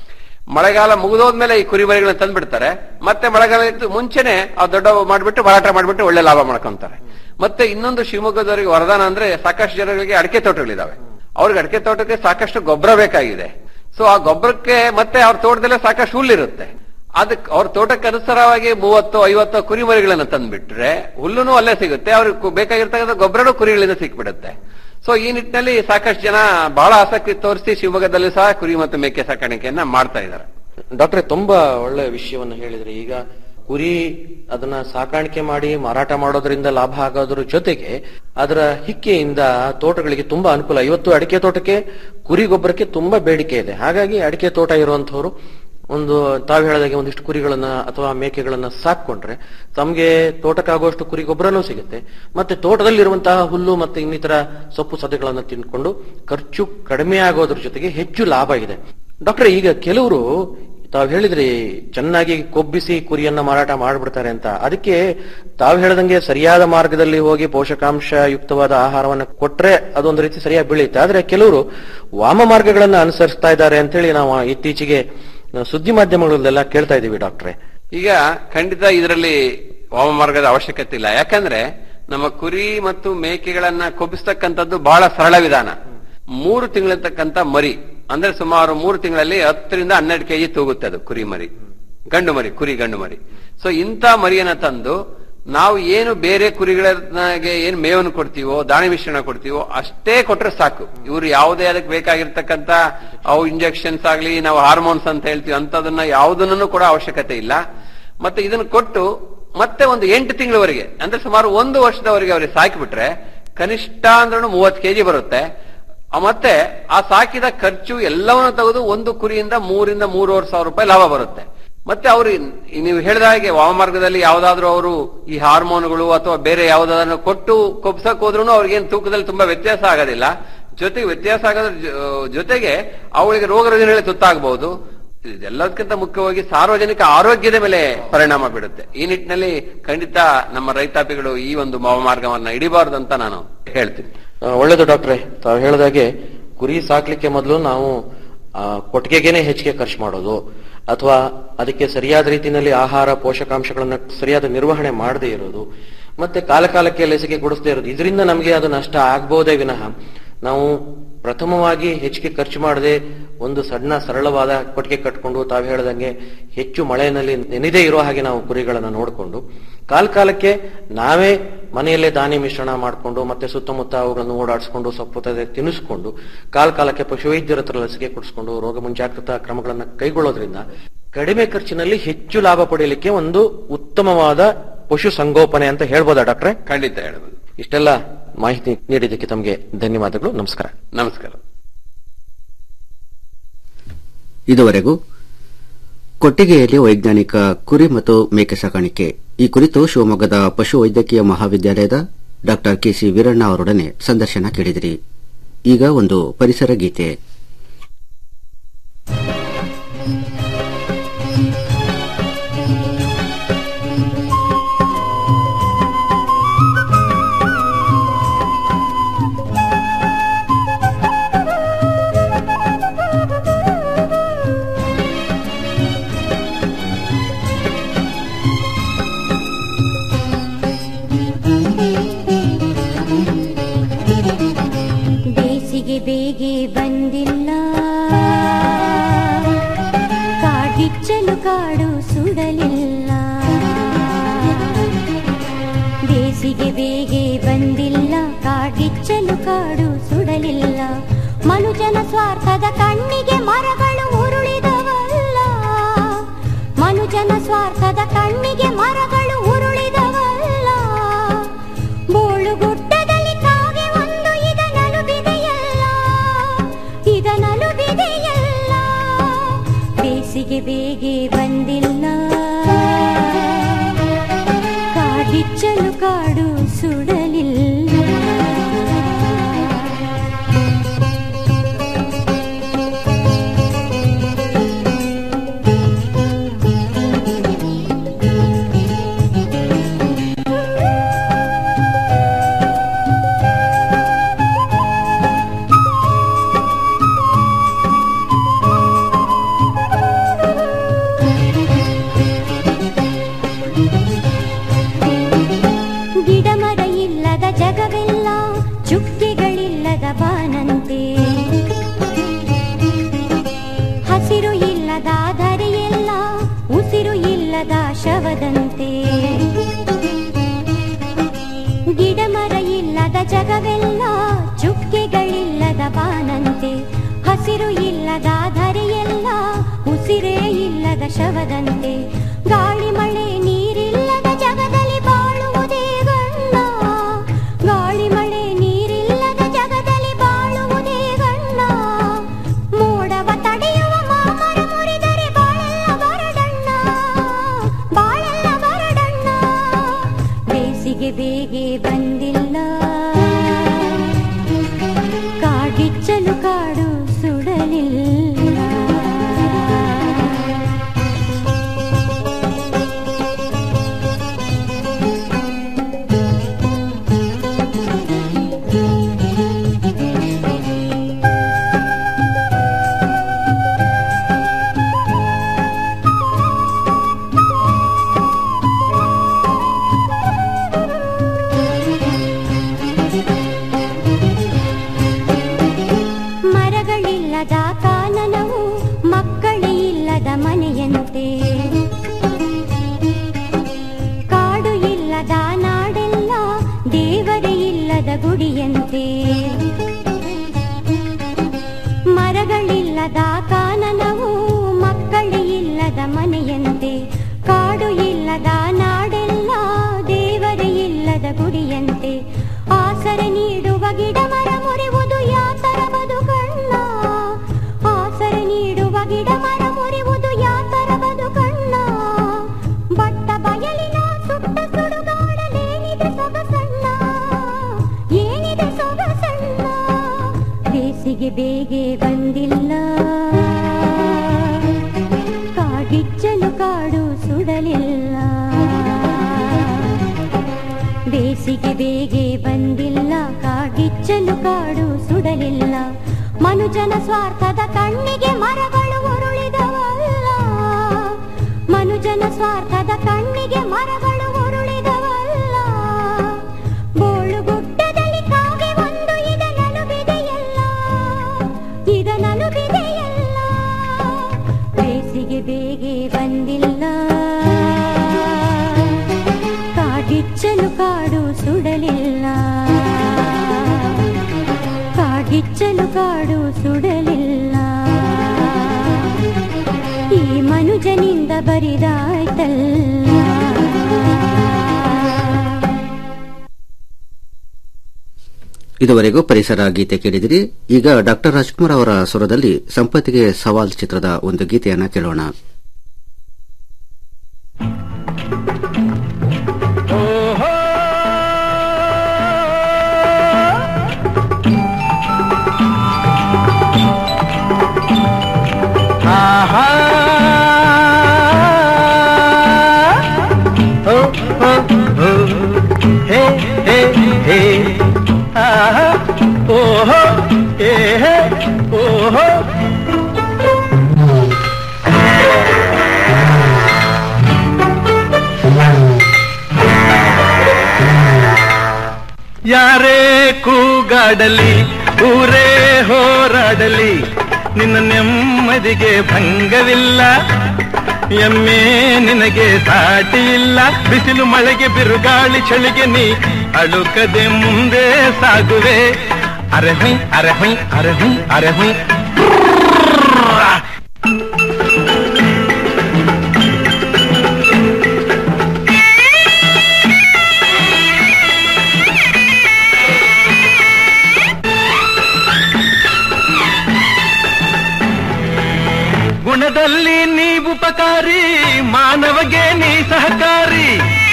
ಮಳೆಗಾಲ ಮುಗಿದೋದ್ಮೇಲೆ ಈ ಕುರಿಮರಿಗಳನ್ನ ತಂದ್ಬಿಡ್ತಾರೆ ಮತ್ತೆ ಮಳೆಗಾಲ ಇತ್ತು ಮುಂಚೆನೆ ಆ ದೊಡ್ಡ ಮಾಡ್ಬಿಟ್ಟು ಮಾರಾಟ ಮಾಡ್ಬಿಟ್ಟು ಒಳ್ಳೆ ಲಾಭ ಮಾಡ್ಕೊಂತಾರೆ ಮತ್ತೆ ಇನ್ನೊಂದು ಶಿವಮೊಗ್ಗದವರಿಗೆ ವರದಾನ ಅಂದ್ರೆ ಸಾಕಷ್ಟು ಜನಗಳಿಗೆ ಅಡಿಕೆ ತೋಟಗಳಿದಾವೆ ಅವ್ರಿಗೆ ಅಡಿಕೆ ತೋಟಕ್ಕೆ ಸಾಕಷ್ಟು ಗೊಬ್ಬರ ಬೇಕಾಗಿದೆ ಸೊ ಆ ಗೊಬ್ಬರಕ್ಕೆ ಮತ್ತೆ ಅವ್ರ ತೋಟದಲ್ಲೇ ಸಾಕಷ್ಟು ಹುಲ್ಲಿರುತ್ತೆ ಅದಕ್ಕೆ ಅವ್ರ ತೋಟಕ್ಕೆ ಅನುಸಾರವಾಗಿ ಮೂವತ್ತು ಐವತ್ತು ಕುರಿಮರಿಗಳನ್ನ ತಂದ್ಬಿಟ್ರೆ ಹುಲ್ಲುನು ಅಲ್ಲೇ ಸಿಗುತ್ತೆ ಅವ್ರಿಗೆ ಬೇಕಾಗಿರ್ತಕ್ಕಂಥ ಗೊಬ್ಬರನೂ ಕುರಿಗಳಿಂದ ಸಿಕ್ಬಿಡುತ್ತೆ ಸೊ ಈ ನಿಟ್ಟಿನಲ್ಲಿ ಸಾಕಷ್ಟು ಜನ ಬಹಳ ಆಸಕ್ತಿ ತೋರಿಸಿ ಶಿವಮೊಗ್ಗದಲ್ಲಿ ಸಹ ಕುರಿ ಮತ್ತು ಮೇಕೆ ಸಾಕಾಣಿಕೆಯನ್ನ ಮಾಡ್ತಾ ಇದ್ದಾರೆ ಡಾಕ್ಟ್ರೆ ತುಂಬಾ ಒಳ್ಳೆ ವಿಷಯವನ್ನು ಹೇಳಿದ್ರಿ ಈಗ ಕುರಿ ಅದನ್ನ ಸಾಕಾಣಿಕೆ ಮಾಡಿ ಮಾರಾಟ ಮಾಡೋದ್ರಿಂದ ಲಾಭ ಆಗೋದ್ರ ಜೊತೆಗೆ ಅದರ ಹಿಕ್ಕೆಯಿಂದ ತೋಟಗಳಿಗೆ ತುಂಬಾ ಅನುಕೂಲ ಇವತ್ತು ಅಡಿಕೆ ತೋಟಕ್ಕೆ ಕುರಿ ಗೊಬ್ಬರಕ್ಕೆ ತುಂಬಾ ಬೇಡಿಕೆ ಇದೆ ಹಾಗಾಗಿ ಅಡಿಕೆ ತೋಟ ಇರುವಂತವ್ರು ಒಂದು ತಾವು ಹೇಳಿದಾಗೆ ಒಂದಿಷ್ಟು ಕುರಿಗಳನ್ನ ಅಥವಾ ಮೇಕೆಗಳನ್ನ ಸಾಕೊಂಡ್ರೆ ತಮ್ಗೆ ತೋಟಕ್ಕಾಗುವಷ್ಟು ಕುರಿ ಗೊಬ್ಬರನೂ ಸಿಗುತ್ತೆ ಮತ್ತೆ ತೋಟದಲ್ಲಿರುವಂತಹ ಹುಲ್ಲು ಮತ್ತೆ ಇನ್ನಿತರ ಸೊಪ್ಪು ಸದೆಗಳನ್ನ ತಿನ್ಕೊಂಡು ಖರ್ಚು ಕಡಿಮೆ ಆಗೋದ್ರ ಜೊತೆಗೆ ಹೆಚ್ಚು ಲಾಭ ಇದೆ ಡಾಕ್ಟರ್ ಈಗ ಕೆಲವರು ತಾವು ಹೇಳಿದ್ರಿ ಚೆನ್ನಾಗಿ ಕೊಬ್ಬಿಸಿ ಕುರಿಯನ್ನ ಮಾರಾಟ ಮಾಡ್ಬಿಡ್ತಾರೆ ಅಂತ ಅದಕ್ಕೆ ತಾವು ಹೇಳ್ದಂಗೆ ಸರಿಯಾದ ಮಾರ್ಗದಲ್ಲಿ ಹೋಗಿ ಪೋಷಕಾಂಶ ಯುಕ್ತವಾದ ಆಹಾರವನ್ನ ಕೊಟ್ರೆ ಅದೊಂದು ರೀತಿ ಸರಿಯಾಗಿ ಬೆಳೆಯುತ್ತೆ ಆದ್ರೆ ಕೆಲವರು ವಾಮ ಮಾರ್ಗಗಳನ್ನ ಅನುಸರಿಸ್ತಾ ಇದ್ದಾರೆ ಅಂತೇಳಿ ನಾವು ಇತ್ತೀಚೆಗೆ ಸುದ್ದಿ ಮಾಧ್ಯಮಗಳಲ್ಲೆಲ್ಲ ಕೇಳ್ತಾ ಇದೀವಿ ಡಾಕ್ಟ್ರೆ ಈಗ ಖಂಡಿತ ಇದರಲ್ಲಿ ವಾಮಮಾರ್ಗದ ಅವಶ್ಯಕತೆ ಇಲ್ಲ ಯಾಕಂದ್ರೆ ನಮ್ಮ ಕುರಿ ಮತ್ತು ಮೇಕೆಗಳನ್ನ ಕೊಬ್ಬಿಸ್ತಕ್ಕಂಥದ್ದು ಬಹಳ ಸರಳ ವಿಧಾನ ಮೂರು ತಿಂಗಳಿರ್ತಕ್ಕಂಥ ಮರಿ ಅಂದ್ರೆ ಸುಮಾರು ಮೂರು ತಿಂಗಳಲ್ಲಿ ಹತ್ತರಿಂದ ಹನ್ನೆರಡು ಕೆಜಿ ತೂಗುತ್ತೆ ಅದು ಕುರಿ ಮರಿ ಗಂಡು ಮರಿ ಕುರಿ ಗಂಡು ಮರಿ ಸೊ ಇಂಥ ಮರಿಯನ್ನ ತಂದು ನಾವು ಏನು ಬೇರೆ ಕುರಿಗಳಿಗೆ ಏನು ಮೇವನ್ನು ಕೊಡ್ತೀವೋ ದಾಣಿ ಮಿಶ್ರಣ ಕೊಡ್ತೀವೋ ಅಷ್ಟೇ ಕೊಟ್ರೆ ಸಾಕು ಇವರು ಯಾವುದೇ ಅದಕ್ಕೆ ಬೇಕಾಗಿರ್ತಕ್ಕಂತ ಅವು ಇಂಜೆಕ್ಷನ್ಸ್ ಆಗ್ಲಿ ನಾವು ಹಾರ್ಮೋನ್ಸ್ ಅಂತ ಹೇಳ್ತೀವಿ ಅಂತದನ್ನ ಯಾವುದನ್ನು ಕೂಡ ಅವಶ್ಯಕತೆ ಇಲ್ಲ ಮತ್ತೆ ಇದನ್ನು ಕೊಟ್ಟು ಮತ್ತೆ ಒಂದು ಎಂಟು ತಿಂಗಳವರೆಗೆ ಅಂದ್ರೆ ಸುಮಾರು ಒಂದು ವರ್ಷದವರೆಗೆ ಅವರಿಗೆ ಸಾಕಿಬಿಟ್ರೆ ಕನಿಷ್ಠ ಅಂದ್ರೆ ಮೂವತ್ತು ಕೆಜಿ ಬರುತ್ತೆ ಆ ಮತ್ತೆ ಆ ಸಾಕಿದ ಖರ್ಚು ಎಲ್ಲವನ್ನು ತೆಗೆದು ಒಂದು ಕುರಿಯಿಂದ ಮೂರಿಂದ ಮೂರುವರೆ ಸಾವಿರ ರೂಪಾಯಿ ಲಾಭ ಬರುತ್ತೆ ಮತ್ತೆ ಅವರು ನೀವು ಹೇಳಿದ ಹಾಗೆ ವಾಮಮಾರ್ಗದಲ್ಲಿ ಯಾವ್ದಾದ್ರು ಅವರು ಈ ಹಾರ್ಮೋನ್ಗಳು ಅಥವಾ ಬೇರೆ ಯಾವ್ದಾದ್ರು ಕೊಟ್ಟು ಕೊಬ್ಸಕ್ ಹೋದ್ರು ಅವ್ರಿಗೇನು ತೂಕದಲ್ಲಿ ತುಂಬಾ ವ್ಯತ್ಯಾಸ ಆಗೋದಿಲ್ಲ ಜೊತೆಗೆ ವ್ಯತ್ಯಾಸ ಆಗೋದ್ರ ಜೊ- ಜೊತೆಗೆ ಅವಳಿಗೆ ರೋಗ ರುಜಿನಗಳಿಗೆ ತುತ್ತಾಗಬಹುದು ಇದೆಲ್ಲದಕ್ಕಿಂತ ಮುಖ್ಯವಾಗಿ ಸಾರ್ವಜನಿಕ ಆರೋಗ್ಯದ ಮೇಲೆ ಪರಿಣಾಮ ಬೀಳುತ್ತೆ ಈ ನಿಟ್ಟಿನಲ್ಲಿ ಖಂಡಿತ ನಮ್ಮ ರೈತಾಪಿಗಳು ಈ ಒಂದು ಮಾರ್ಗವನ್ನ ಹಿಡಿಬಾರ್ದು ಅಂತ ನಾನು ಹೇಳ್ತೀನಿ ಆ, ಒಳ್ಳೇದು ಡಾಕ್ಟ್ರೆ ತಾವು ಹೇಳಿದಾಗೆ ಕುರಿ ಸಾಕ್ಲಿಕ್ಕೆ ಮೊದಲು ನಾವು ಆ, ಕೊಟ್ಟಿಗೆಗೇನೆ ಹೆಚ್ಚಿಗೆ ಖರ್ಚು ಮಾಡೋದು ಅಥವಾ ಅದಕ್ಕೆ ಸರಿಯಾದ ರೀತಿಯಲ್ಲಿ ಆಹಾರ ಪೋಷಕಾಂಶಗಳನ್ನ ಸರಿಯಾದ ನಿರ್ವಹಣೆ ಮಾಡದೇ ಇರೋದು ಮತ್ತೆ ಕಾಲ ಕಾಲಕ್ಕೆ ಲಸಿಕೆ ಕೊಡಿಸದೇ ಇರೋದು ಇದರಿಂದ ನಮಗೆ ಅದು ನಷ್ಟ ಆಗ್ಬೋದೇ ವಿನಃ ನಾವು ಪ್ರಥಮವಾಗಿ ಹೆಚ್ಚಿಗೆ ಖರ್ಚು ಮಾಡದೆ ಒಂದು ಸಣ್ಣ ಸರಳವಾದ ಕೊಟ್ಟಿಗೆ ಕಟ್ಕೊಂಡು ತಾವು ಹೇಳ್ದಂಗೆ ಹೆಚ್ಚು ಮಳೆಯಲ್ಲಿ ನೆನೆದೇ ಇರೋ ಹಾಗೆ ನಾವು ಕುರಿಗಳನ್ನ ನೋಡಿಕೊಂಡು ಕಾಲ ಕಾಲಕ್ಕೆ ನಾವೇ ಮನೆಯಲ್ಲೇ ದಾನಿ ಮಿಶ್ರಣ ಮಾಡಿಕೊಂಡು ಮತ್ತೆ ಸುತ್ತಮುತ್ತ ಅವುಗಳನ್ನು ಓಡಾಡಿಸ್ಕೊಂಡು ಸೊಪ್ಪು ತದೆ ತಿನ್ನಿಸ್ಕೊಂಡು ಕಾಲ ಕಾಲಕ್ಕೆ ಪಶುವೈದ್ಯರ ಹತ್ರ ಲಸಿಕೆ ಕೊಡಿಸ್ಕೊಂಡು ರೋಗ ಮುಂಜಾಗ್ರತಾ ಕ್ರಮಗಳನ್ನ ಕೈಗೊಳ್ಳೋದ್ರಿಂದ ಕಡಿಮೆ ಖರ್ಚಿನಲ್ಲಿ ಹೆಚ್ಚು ಲಾಭ ಪಡೆಯಲಿಕ್ಕೆ ಒಂದು ಉತ್ತಮವಾದ ಪಶು ಸಂಗೋಪನೆ ಅಂತ ಹೇಳ್ಬೋದಾ ಡಾಕ್ಟ್ರೆ ಖಂಡಿತ ಹೇಳ್ಬೋದು ಇಷ್ಟೆಲ್ಲ ಮಾಹಿತಿ ನೀಡಿದ್ದಕ್ಕೆ ತಮಗೆ ಧನ್ಯವಾದಗಳು ನಮಸ್ಕಾರ ನಮಸ್ಕಾರ ಇದುವರೆಗೂ ಕೊಟ್ಟಿಗೆಯಲ್ಲಿ ವೈಜ್ಞಾನಿಕ ಕುರಿ ಮತ್ತು ಮೇಕೆ ಸಾಕಾಣಿಕೆ ಈ ಕುರಿತು ಶಿವಮೊಗ್ಗದ ಪಶು ವೈದ್ಯಕೀಯ ಮಹಾವಿದ್ಯಾಲಯದ ಡಾ ಕೆಸಿ ವೀರಣ್ಣ ಅವರೊಡನೆ ಸಂದರ್ಶನ ಕೇಳಿದಿರಿ ಈಗ ಒಂದು ಪರಿಸರ ಗೀತೆ ಬೇಸಿಗೆ ಬೇಗೆ ಬಂದಿಲ್ಲ ಕಾಡಿಚ್ಚಲು ಕಾಡು ಸುಡಲಿಲ್ಲ ಬೇಸಿಗೆ ಬೇಗೆ ಬಂದಿಲ್ಲ ಕಾಡಿಚ್ಚಲು ಕಾಡು ಸುಡಲಿಲ್ಲ ಮನುಜನ ಸ್ವಾರ್ಥದ ಕಣ್ಣಿಗೆ ಮರಗಳು ಉರುಳಿದವಲ್ಲ ಮನುಜನ ಸ್ವಾರ್ಥದ ಕಣ್ಣಿಗೆ ಮರಗಳು ಉರುಳಿದವಲ್ಲ ಬೋಳುಗುಡ್ಡದಲ್ಲಿ ಕಾಗೆ ಒಂದು ಇದನಲು ಬಿದೆಯಲ್ಲ ಇದನಲು ಬಿದೆಯಲ್ಲ ಬೇಸಿಗೆ ಬೇಗೆ ಬಂದಿಲ್ಲ ಕಾಡಿಚ್ಚಲು ಕಾಡು ಸುಡಲಿಲ್ಲ ಗಿಡ ಮರ ಇಲ್ಲದ ಜಗವೆಲ್ಲ ಚುಕ್ಕೆಗಳಿಲ್ಲದ ಬಾನಂತೆ ಹಸಿರು ಇಲ್ಲದ ಧರೆಯೆಲ್ಲ ಉಸಿರು ಇಲ್ಲದ ಶವದಂತೆ ಗಿಡ ಮರ ಇಲ್ಲದ ಜಗವೆಲ್ಲ ಚುಕ್ಕೆಗಳಿಲ್ಲದ ಬಾನಂತೆ ಹಸಿರು ಇಲ್ಲದ ಧರೆಯೆಲ್ಲ ಉಸಿರೇ ಇಲ್ಲದ ಶವದಂತೆ ಗಾಳಿ ಮಳೆ ನೀರಿಲ್ಲದ ಜಗದಲ್ಲಿ ಬಾಳುವುದೇ ಗಣ್ಣ ಗಾಳಿ ಮಳೆ ನೀರಿಲ್ಲದ ಜಗದಲ್ಲಿ ಬಾಳುವುದೇ ಗಣ್ಣ ಮೋಡವ ತಡೆಯುವ ಮಾಮರ ಮುರಿದರೆ ಬಾಳೆಲ್ಲ ಬರಡಣ್ಣ ಬಾಳೆಲ್ಲ ಬರಡಣ್ಣ ಬೇಸಿಗೆ ಬೇಗೆ ಬಂದಿಲ್ಲ ಕಾಡಿಚ್ಚಲು ಕಾಡು ಸುಡಲಿಲ್ಲ ಇಲ್ಲದ ಕಾನನವು ಮಕ್ಕಳು ಇಲ್ಲದ ಮನೆಯಂತೆ ಕಾಡು ಇಲ್ಲದ ನಾಡೆಲ್ಲ ದೇವರೇ ಇಲ್ಲದ ಗುಡಿಯಂತೆ ಆಸರೆ ನೀಡುವ ಗಿಡ ಮರ ಮುರಿವುದು ಯಾತರ ಬದುಕಣ್ಣ ಆಸರೆ ನೀಡುವ ಗಿಡ ಮರ ಮುರಿವುದು ಯಾತರ ಬದುಕಣ್ಣ ಬಟ್ಟ ಬಯಲಿನ ಸುಟ್ಟ ಸುಡುಗಾಡಲೇನಿದೆ ಸೊಗಸಣ್ಣ ಏನಿದೆ ಸೊಗಸಣ್ಣ ಬೇಸಿಗೆ ಬೇಗೆ ಬಂದಿಲ್ಲ ಕಾಡಿಚ್ಚಲು ಕಾಡು ಸುಡಲಿಲ್ಲ ಬೇಸಿಗೆ ಬೇಗೆ ಬಂದಿಲ್ಲ ಕಾಡಿಚ್ಚಲು ಕಾಡು ಸುಡಲಿಲ್ಲ ಮನುಜನ ಸ್ವಾರ್ಥದ ಕಣ್ಣಿಗೆ ಮರಗಳು ಉರುಳಿದವಲ್ಲ ಮನುಜನ ಸ್ವಾರ್ಥದ ಕಣ್ಣಿಗೆ ಮರಗಳು ಉರುಳಿದವಲ್ಲ ಬೋಳುಗುಡ್ಡದಲ್ಲಿ ಕಾಗೆ ಒಂದು ಇದನಲುಬಿದೆಯಲ್ಲ ಇದನಲುಬಿದೆಯಲ್ಲ ಬೇಸಿಗೆ ಬೇಗೆ ಬಂದಿಲ್ಲ ಕಾಡಿಚ್ಚಲು ಕಾಡು ಸುಡಲಿಲ್ಲ ಕಾಡಿಚ್ಚಲು ಕಾಡು ಸುಡಲಿಲ್ಲ ಈ ಮನುಜನಿಂದ ಬರಿದಾಯ್ತಲ್ಲ ಇದುವರೆಗೂ ಪರಿಸರ ಗೀತೆ ಕೇಳಿದಿರಿ ಈಗ ಡಾಕ್ಟರ್ ರಾಜ್ಕುಮಾರ್ ಅವರ ಸ್ವರದಲ್ಲಿ ಸಂಪತ್ತಿಗೆ ಸವಾಲ್ ಚಿತ್ರದ ಒಂದು ಗೀತೆಯನ್ನ ಕೇಳೋಣ ಯಾರೇ ಕೂಗಾಡಲಿ ಊರೇ ಹೋರಾಡಲಿ ನಿನ್ನ ನೆಮ್ಮದಿಗೆ ಭಂಗವಿಲ್ಲ ಎಮ್ಮೆ ನಿನಗೆ ಸಾಟಿ ಇಲ್ಲ ಬಿಸಿಲು ಮಳೆಗೆ ಬಿರುಗಾಳಿ ಚಳಿಗೆ ನೀ ಅಳುಕದೆ ಮುಂದೆ ಸಾಗುವೆ ಅರೆಹುಯ್ ಅರೆಹುಯ್ ಅರೆಹುಯ್ ಅರೆಹುಯ್ ಗುಣದಲ್ಲಿ ನೀ ಉಪಕಾರಿ ಮಾನವಗೆ ನೀ ಸಹಕಾರಿ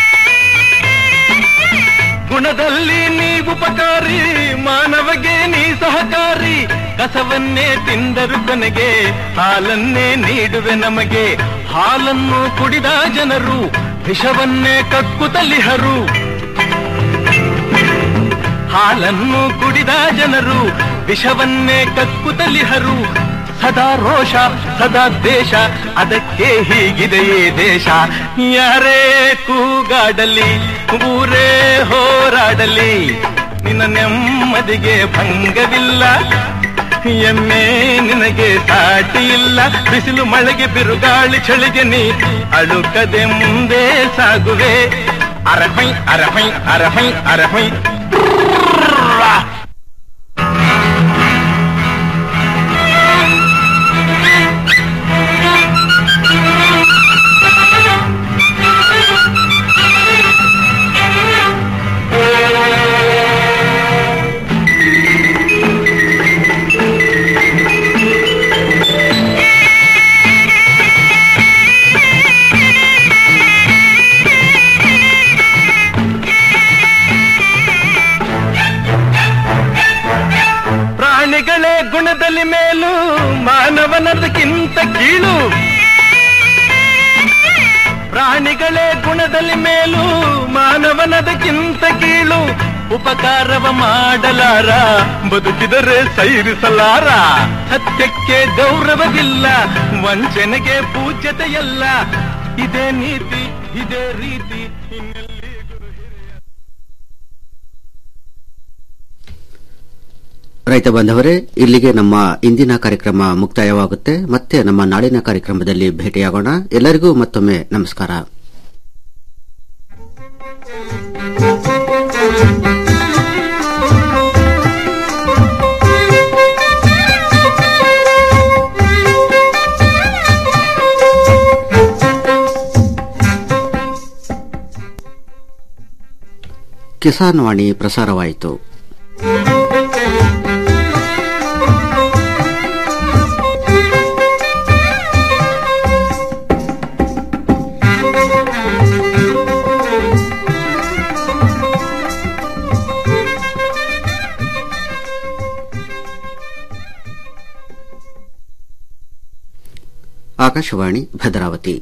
ಗುಣದಲ್ಲಿ ನೀ ಉಪಕಾರಿ ಮಾನವಗೆ ನೀ ಸಹಕಾರಿ ಕಸವನ್ನೇ ತಿಂದರು ಕೊನೆಗೆ ಹಾಲನ್ನೇ ನೀಡುವೆ ನಮಗೆ ಹಾಲನ್ನು ಕುಡಿದ ಜನರು ವಿಷವನ್ನೇ ಕಕ್ಕುತ್ತಲಿಹರು ಹಾಲನ್ನು ಕುಡಿದ ಜನರು ವಿಷವನ್ನೇ ಕಕ್ಕುತ್ತಲಿಹರು ಸದಾ ರೋಷ ಸದಾ ದೇಶ ಅದಕ್ಕೆ ಹೀಗಿದೆಯೇ ದೇಶ ಯಾರೇ ಕೂಗಾಡಲಿ ಊರೇ ಹೋರಾಡಲಿ ನಿನ್ನ ನೆಮ್ಮದಿಗೆ ಭಂಗವಿಲ್ಲ ಎಮ್ಮೆ ನಿನಗೆ ಸಾಟಿ ಇಲ್ಲ ಬಿಸಿಲು ಮಳೆಗೆ ಬಿರುಗಾಳಿ ಚಳಿಗೆ ನೀ ಅಳುಕದೆ ಮುಂದೆ ಸಾಗುವೆ ಅರಹೈ ಅರಹೈ ಅರಹೈ ಅರಹೈ ಪ್ರಾಣಿಗಳೇ ಗುಣದಲ್ಲಿ ಮೇಲು ಮಾನವನದಕ್ಕಿಂತ ಕೀಳು ಪ್ರಾಣಿಗಳೇ ಗುಣದಲ್ಲಿ ಮೇಲು ಮಾನವನದಕ್ಕಿಂತ ಕೀಳು ಉಪಕಾರವ ಮಾಡಲಾರ ಬದುಕಿದರೆ ಸೈರಿಸಲಾರ ಸತ್ಯಕ್ಕೆ ಗೌರವವಿಲ್ಲ ವಂಚನೆಗೆ ಪೂಜ್ಯತೆಯಲ್ಲ ಇದೇ ನೀತಿ ಇದೇ ರೀತಿ ಇನ್ನೆಲ್ಲಿ ಗುರು ಹಿರಿಯ ರೈತ ಬಾಂಧವರೇ ಇಲ್ಲಿಗೆ ನಮ್ಮ ಇಂದಿನ ಕಾರ್ಯಕ್ರಮ ಮುಕ್ತಾಯವಾಗುತ್ತೆ ಮತ್ತೆ ನಮ್ಮ ನಾಳಿನ ಕಾರ್ಯಕ್ರಮದಲ್ಲಿ ಭೇಟಿಯಾಗೋಣ ಎಲ್ಲರಿಗೂ ಮತ್ತೊಮ್ಮೆ ನಮಸ್ಕಾರ ಕಿಸಾನ್ ವಾಣಿ ಪ್ರಸಾರವಾಯಿತು ಆಕಾಶವಾಣಿ ಭದ್ರಾವತಿ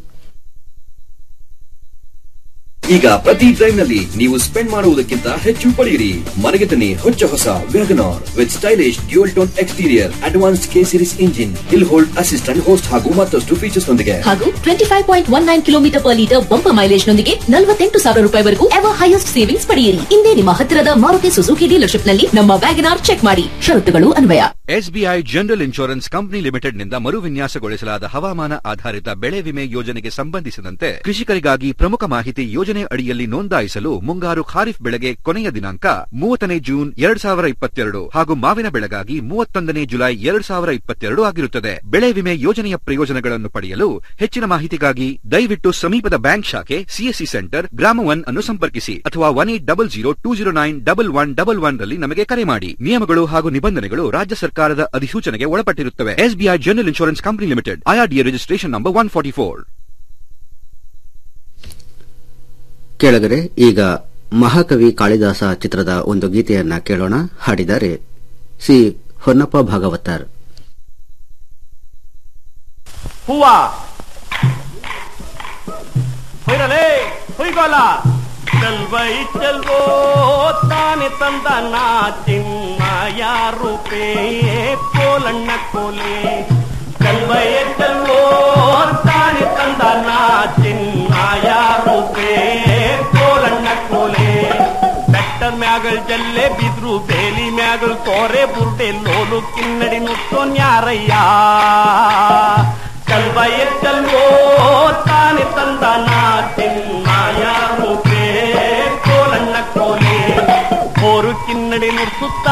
ಈಗ ಪ್ರತಿ ಡ್ರೈವ್ ನಲ್ಲಿ ನೀವು ಸ್ಪೆಂಡ್ ಮಾಡುವುದಕ್ಕಿಂತ ಹೆಚ್ಚು ಪಡೆಯಿರಿ ಮನೆಗೆ ತನ್ನಿ ಹೊಚ್ಚ ಹೊಸ WagonR with stylish dual tone exterior advanced K series engine hill hold assistant host ಹಾಗೂ ಮತ್ತಷ್ಟು ಫೀಚರ್ಸ್ ನೊಂದಿಗೆ ಹಾಗೂ twenty five point one nine kilometre per litre bumper mileage ನೊಂದಿಗೆ ನಲವತ್ತೆಂಟು ಸಾವಿರ ರೂಪಾಯಿವರೆಗೂ ಎವರ್ ಹೈಯೆಸ್ಟ್ ಸೇವಿಂಗ್ಸ್ ಪಡೆಯಿರಿ ಇಂದೇ ನಿಮ್ಮ ಹತ್ತಿರದ ಮಾರುತಿ ಸುಜುಕಿ ಡೀಲರ್ಶಿಪ್ ನಲ್ಲಿ ನಮ್ಮ ವ್ಯಾಗನಾರ್ ಚೆಕ್ ಮಾಡಿ ಷರತ್ತುಗಳು ಅನ್ವಯ ಎಸ್ಬಿಐ ಜನರಲ್ ಇನ್ಶೂರೆನ್ಸ್ ಕಂಪನಿ ಲಿಮಿಟೆಡ್ನಿಂದ ಮರುವಿನ್ಯಾಸಗೊಳಿಸಲಾದ ಹವಾಮಾನ ಆಧಾರಿತ ಬೆಳೆ ವಿಮೆ ಯೋಜನೆಗೆ ಸಂಬಂಧಿಸಿದಂತೆ ಕೃಷಿಕರಿಗಾಗಿ ಪ್ರಮುಖ ಮಾಹಿತಿ ಯೋಜನೆ ಅಡಿಯಲ್ಲಿ ನೋಂದಾಯಿಸಲು ಮುಂಗಾರು ಖಾರಿಫ್ ಬೆಳೆಗೆ ಕೊನೆಯ ದಿನಾಂಕ ಮೂವತ್ತನೇ ಜೂನ್ ಎರಡ್ ಸಾವಿರ ಇಪ್ಪತ್ತೆರಡು ಹಾಗೂ ಮಾವಿನ ಬೆಳೆಗಾಗಿ ಮೂವತ್ತೊಂದನೇ ಜುಲೈ ಎರಡ್ ಸಾವಿರ ಇಪ್ಪತ್ತೆರಡು ಆಗಿರುತ್ತದೆ ಬೆಳೆ ವಿಮೆ ಯೋಜನೆಯ ಪ್ರಯೋಜನಗಳನ್ನು ಪಡೆಯಲು ಹೆಚ್ಚಿನ ಮಾಹಿತಿಗಾಗಿ ದಯವಿಟ್ಟು ಸಮೀಪದ ಬ್ಯಾಂಕ್ ಶಾಖೆ ಸಿಎಸ್ಸಿ ಸೆಂಟರ್ ಗ್ರಾಮ ಒನ್ ಅನ್ನು ಸಂಪರ್ಕಿಸಿ ಅಥವಾ one eight double zero two zero nine double one double one ರಲ್ಲಿ ನಮಗೆ ಕರೆ ಮಾಡಿ ನಿಯಮಗಳು ಹಾಗೂ ನಿಬಂಧನೆಗಳು ರಾಜ್ಯ ಸರ್ಕಾರದ ಅಧಿಸೂಚನೆಗೆ ಒಳಪಟ್ಟಿರುತ್ತವೆ SBI general insurance company limited IRDA registration number one forty four ಕೆಳಗರೆ ಈಗ ಮಹಾಕವಿ ಕಾಳಿದಾಸ ಚಿತ್ರದ ಒಂದು ಗೀತೆಯನ್ನ ಕೇಳೋಣ ಹಾಡಿದ್ದಾರೆ ಸಿ ಹೊನ್ನಪ್ಪ ಭಾಗವತರ್ ಹೂವ ಹೊಯ್ರಲೇ ಹೊಯ್ಗೋಲ ಚಲ್ವೈ ಚಲ್ವೋ ತಾನೆ ತಂದ ನಾ ಚಿನ್ಮಯ ರೂಪೇ ಕೋಲಣ್ಣ ಕೋಲೆ ಚಲ್ವೈ ಚಲ್ವೋ ತಾನೆ ತಂದ ನಾ ಚಿನ್ಮಯ ರೂಪೇ ಕೋಲಣ್ಣ ಕೋಲೆ ಬೆಟ್ಟದ ಮ್ಯಾಗಳ ಜಲ್ಲೆ ಬಿದ್ರು ಬೇಲಿ ಮ್ಯಾಗಳ ತೋರೆ ಬುರ್ಡೆ ಲೋಲು ಕಿನ್ನಡಿ ನುಟ್ಟೋನ್ ಯಾರಯ್ಯ ಚಲ್ವೈ ಚಲ್ವೋ ತಾನೆ ತಂದ ನಾ ಚಿನ್ಮಯ ರೂಪೇ ಕೋಲಣ್ಣ ಕೋಲೆ ಹೋರು ಕಿನ್ನಡಿ ನುಡ್ಸುತ್ತ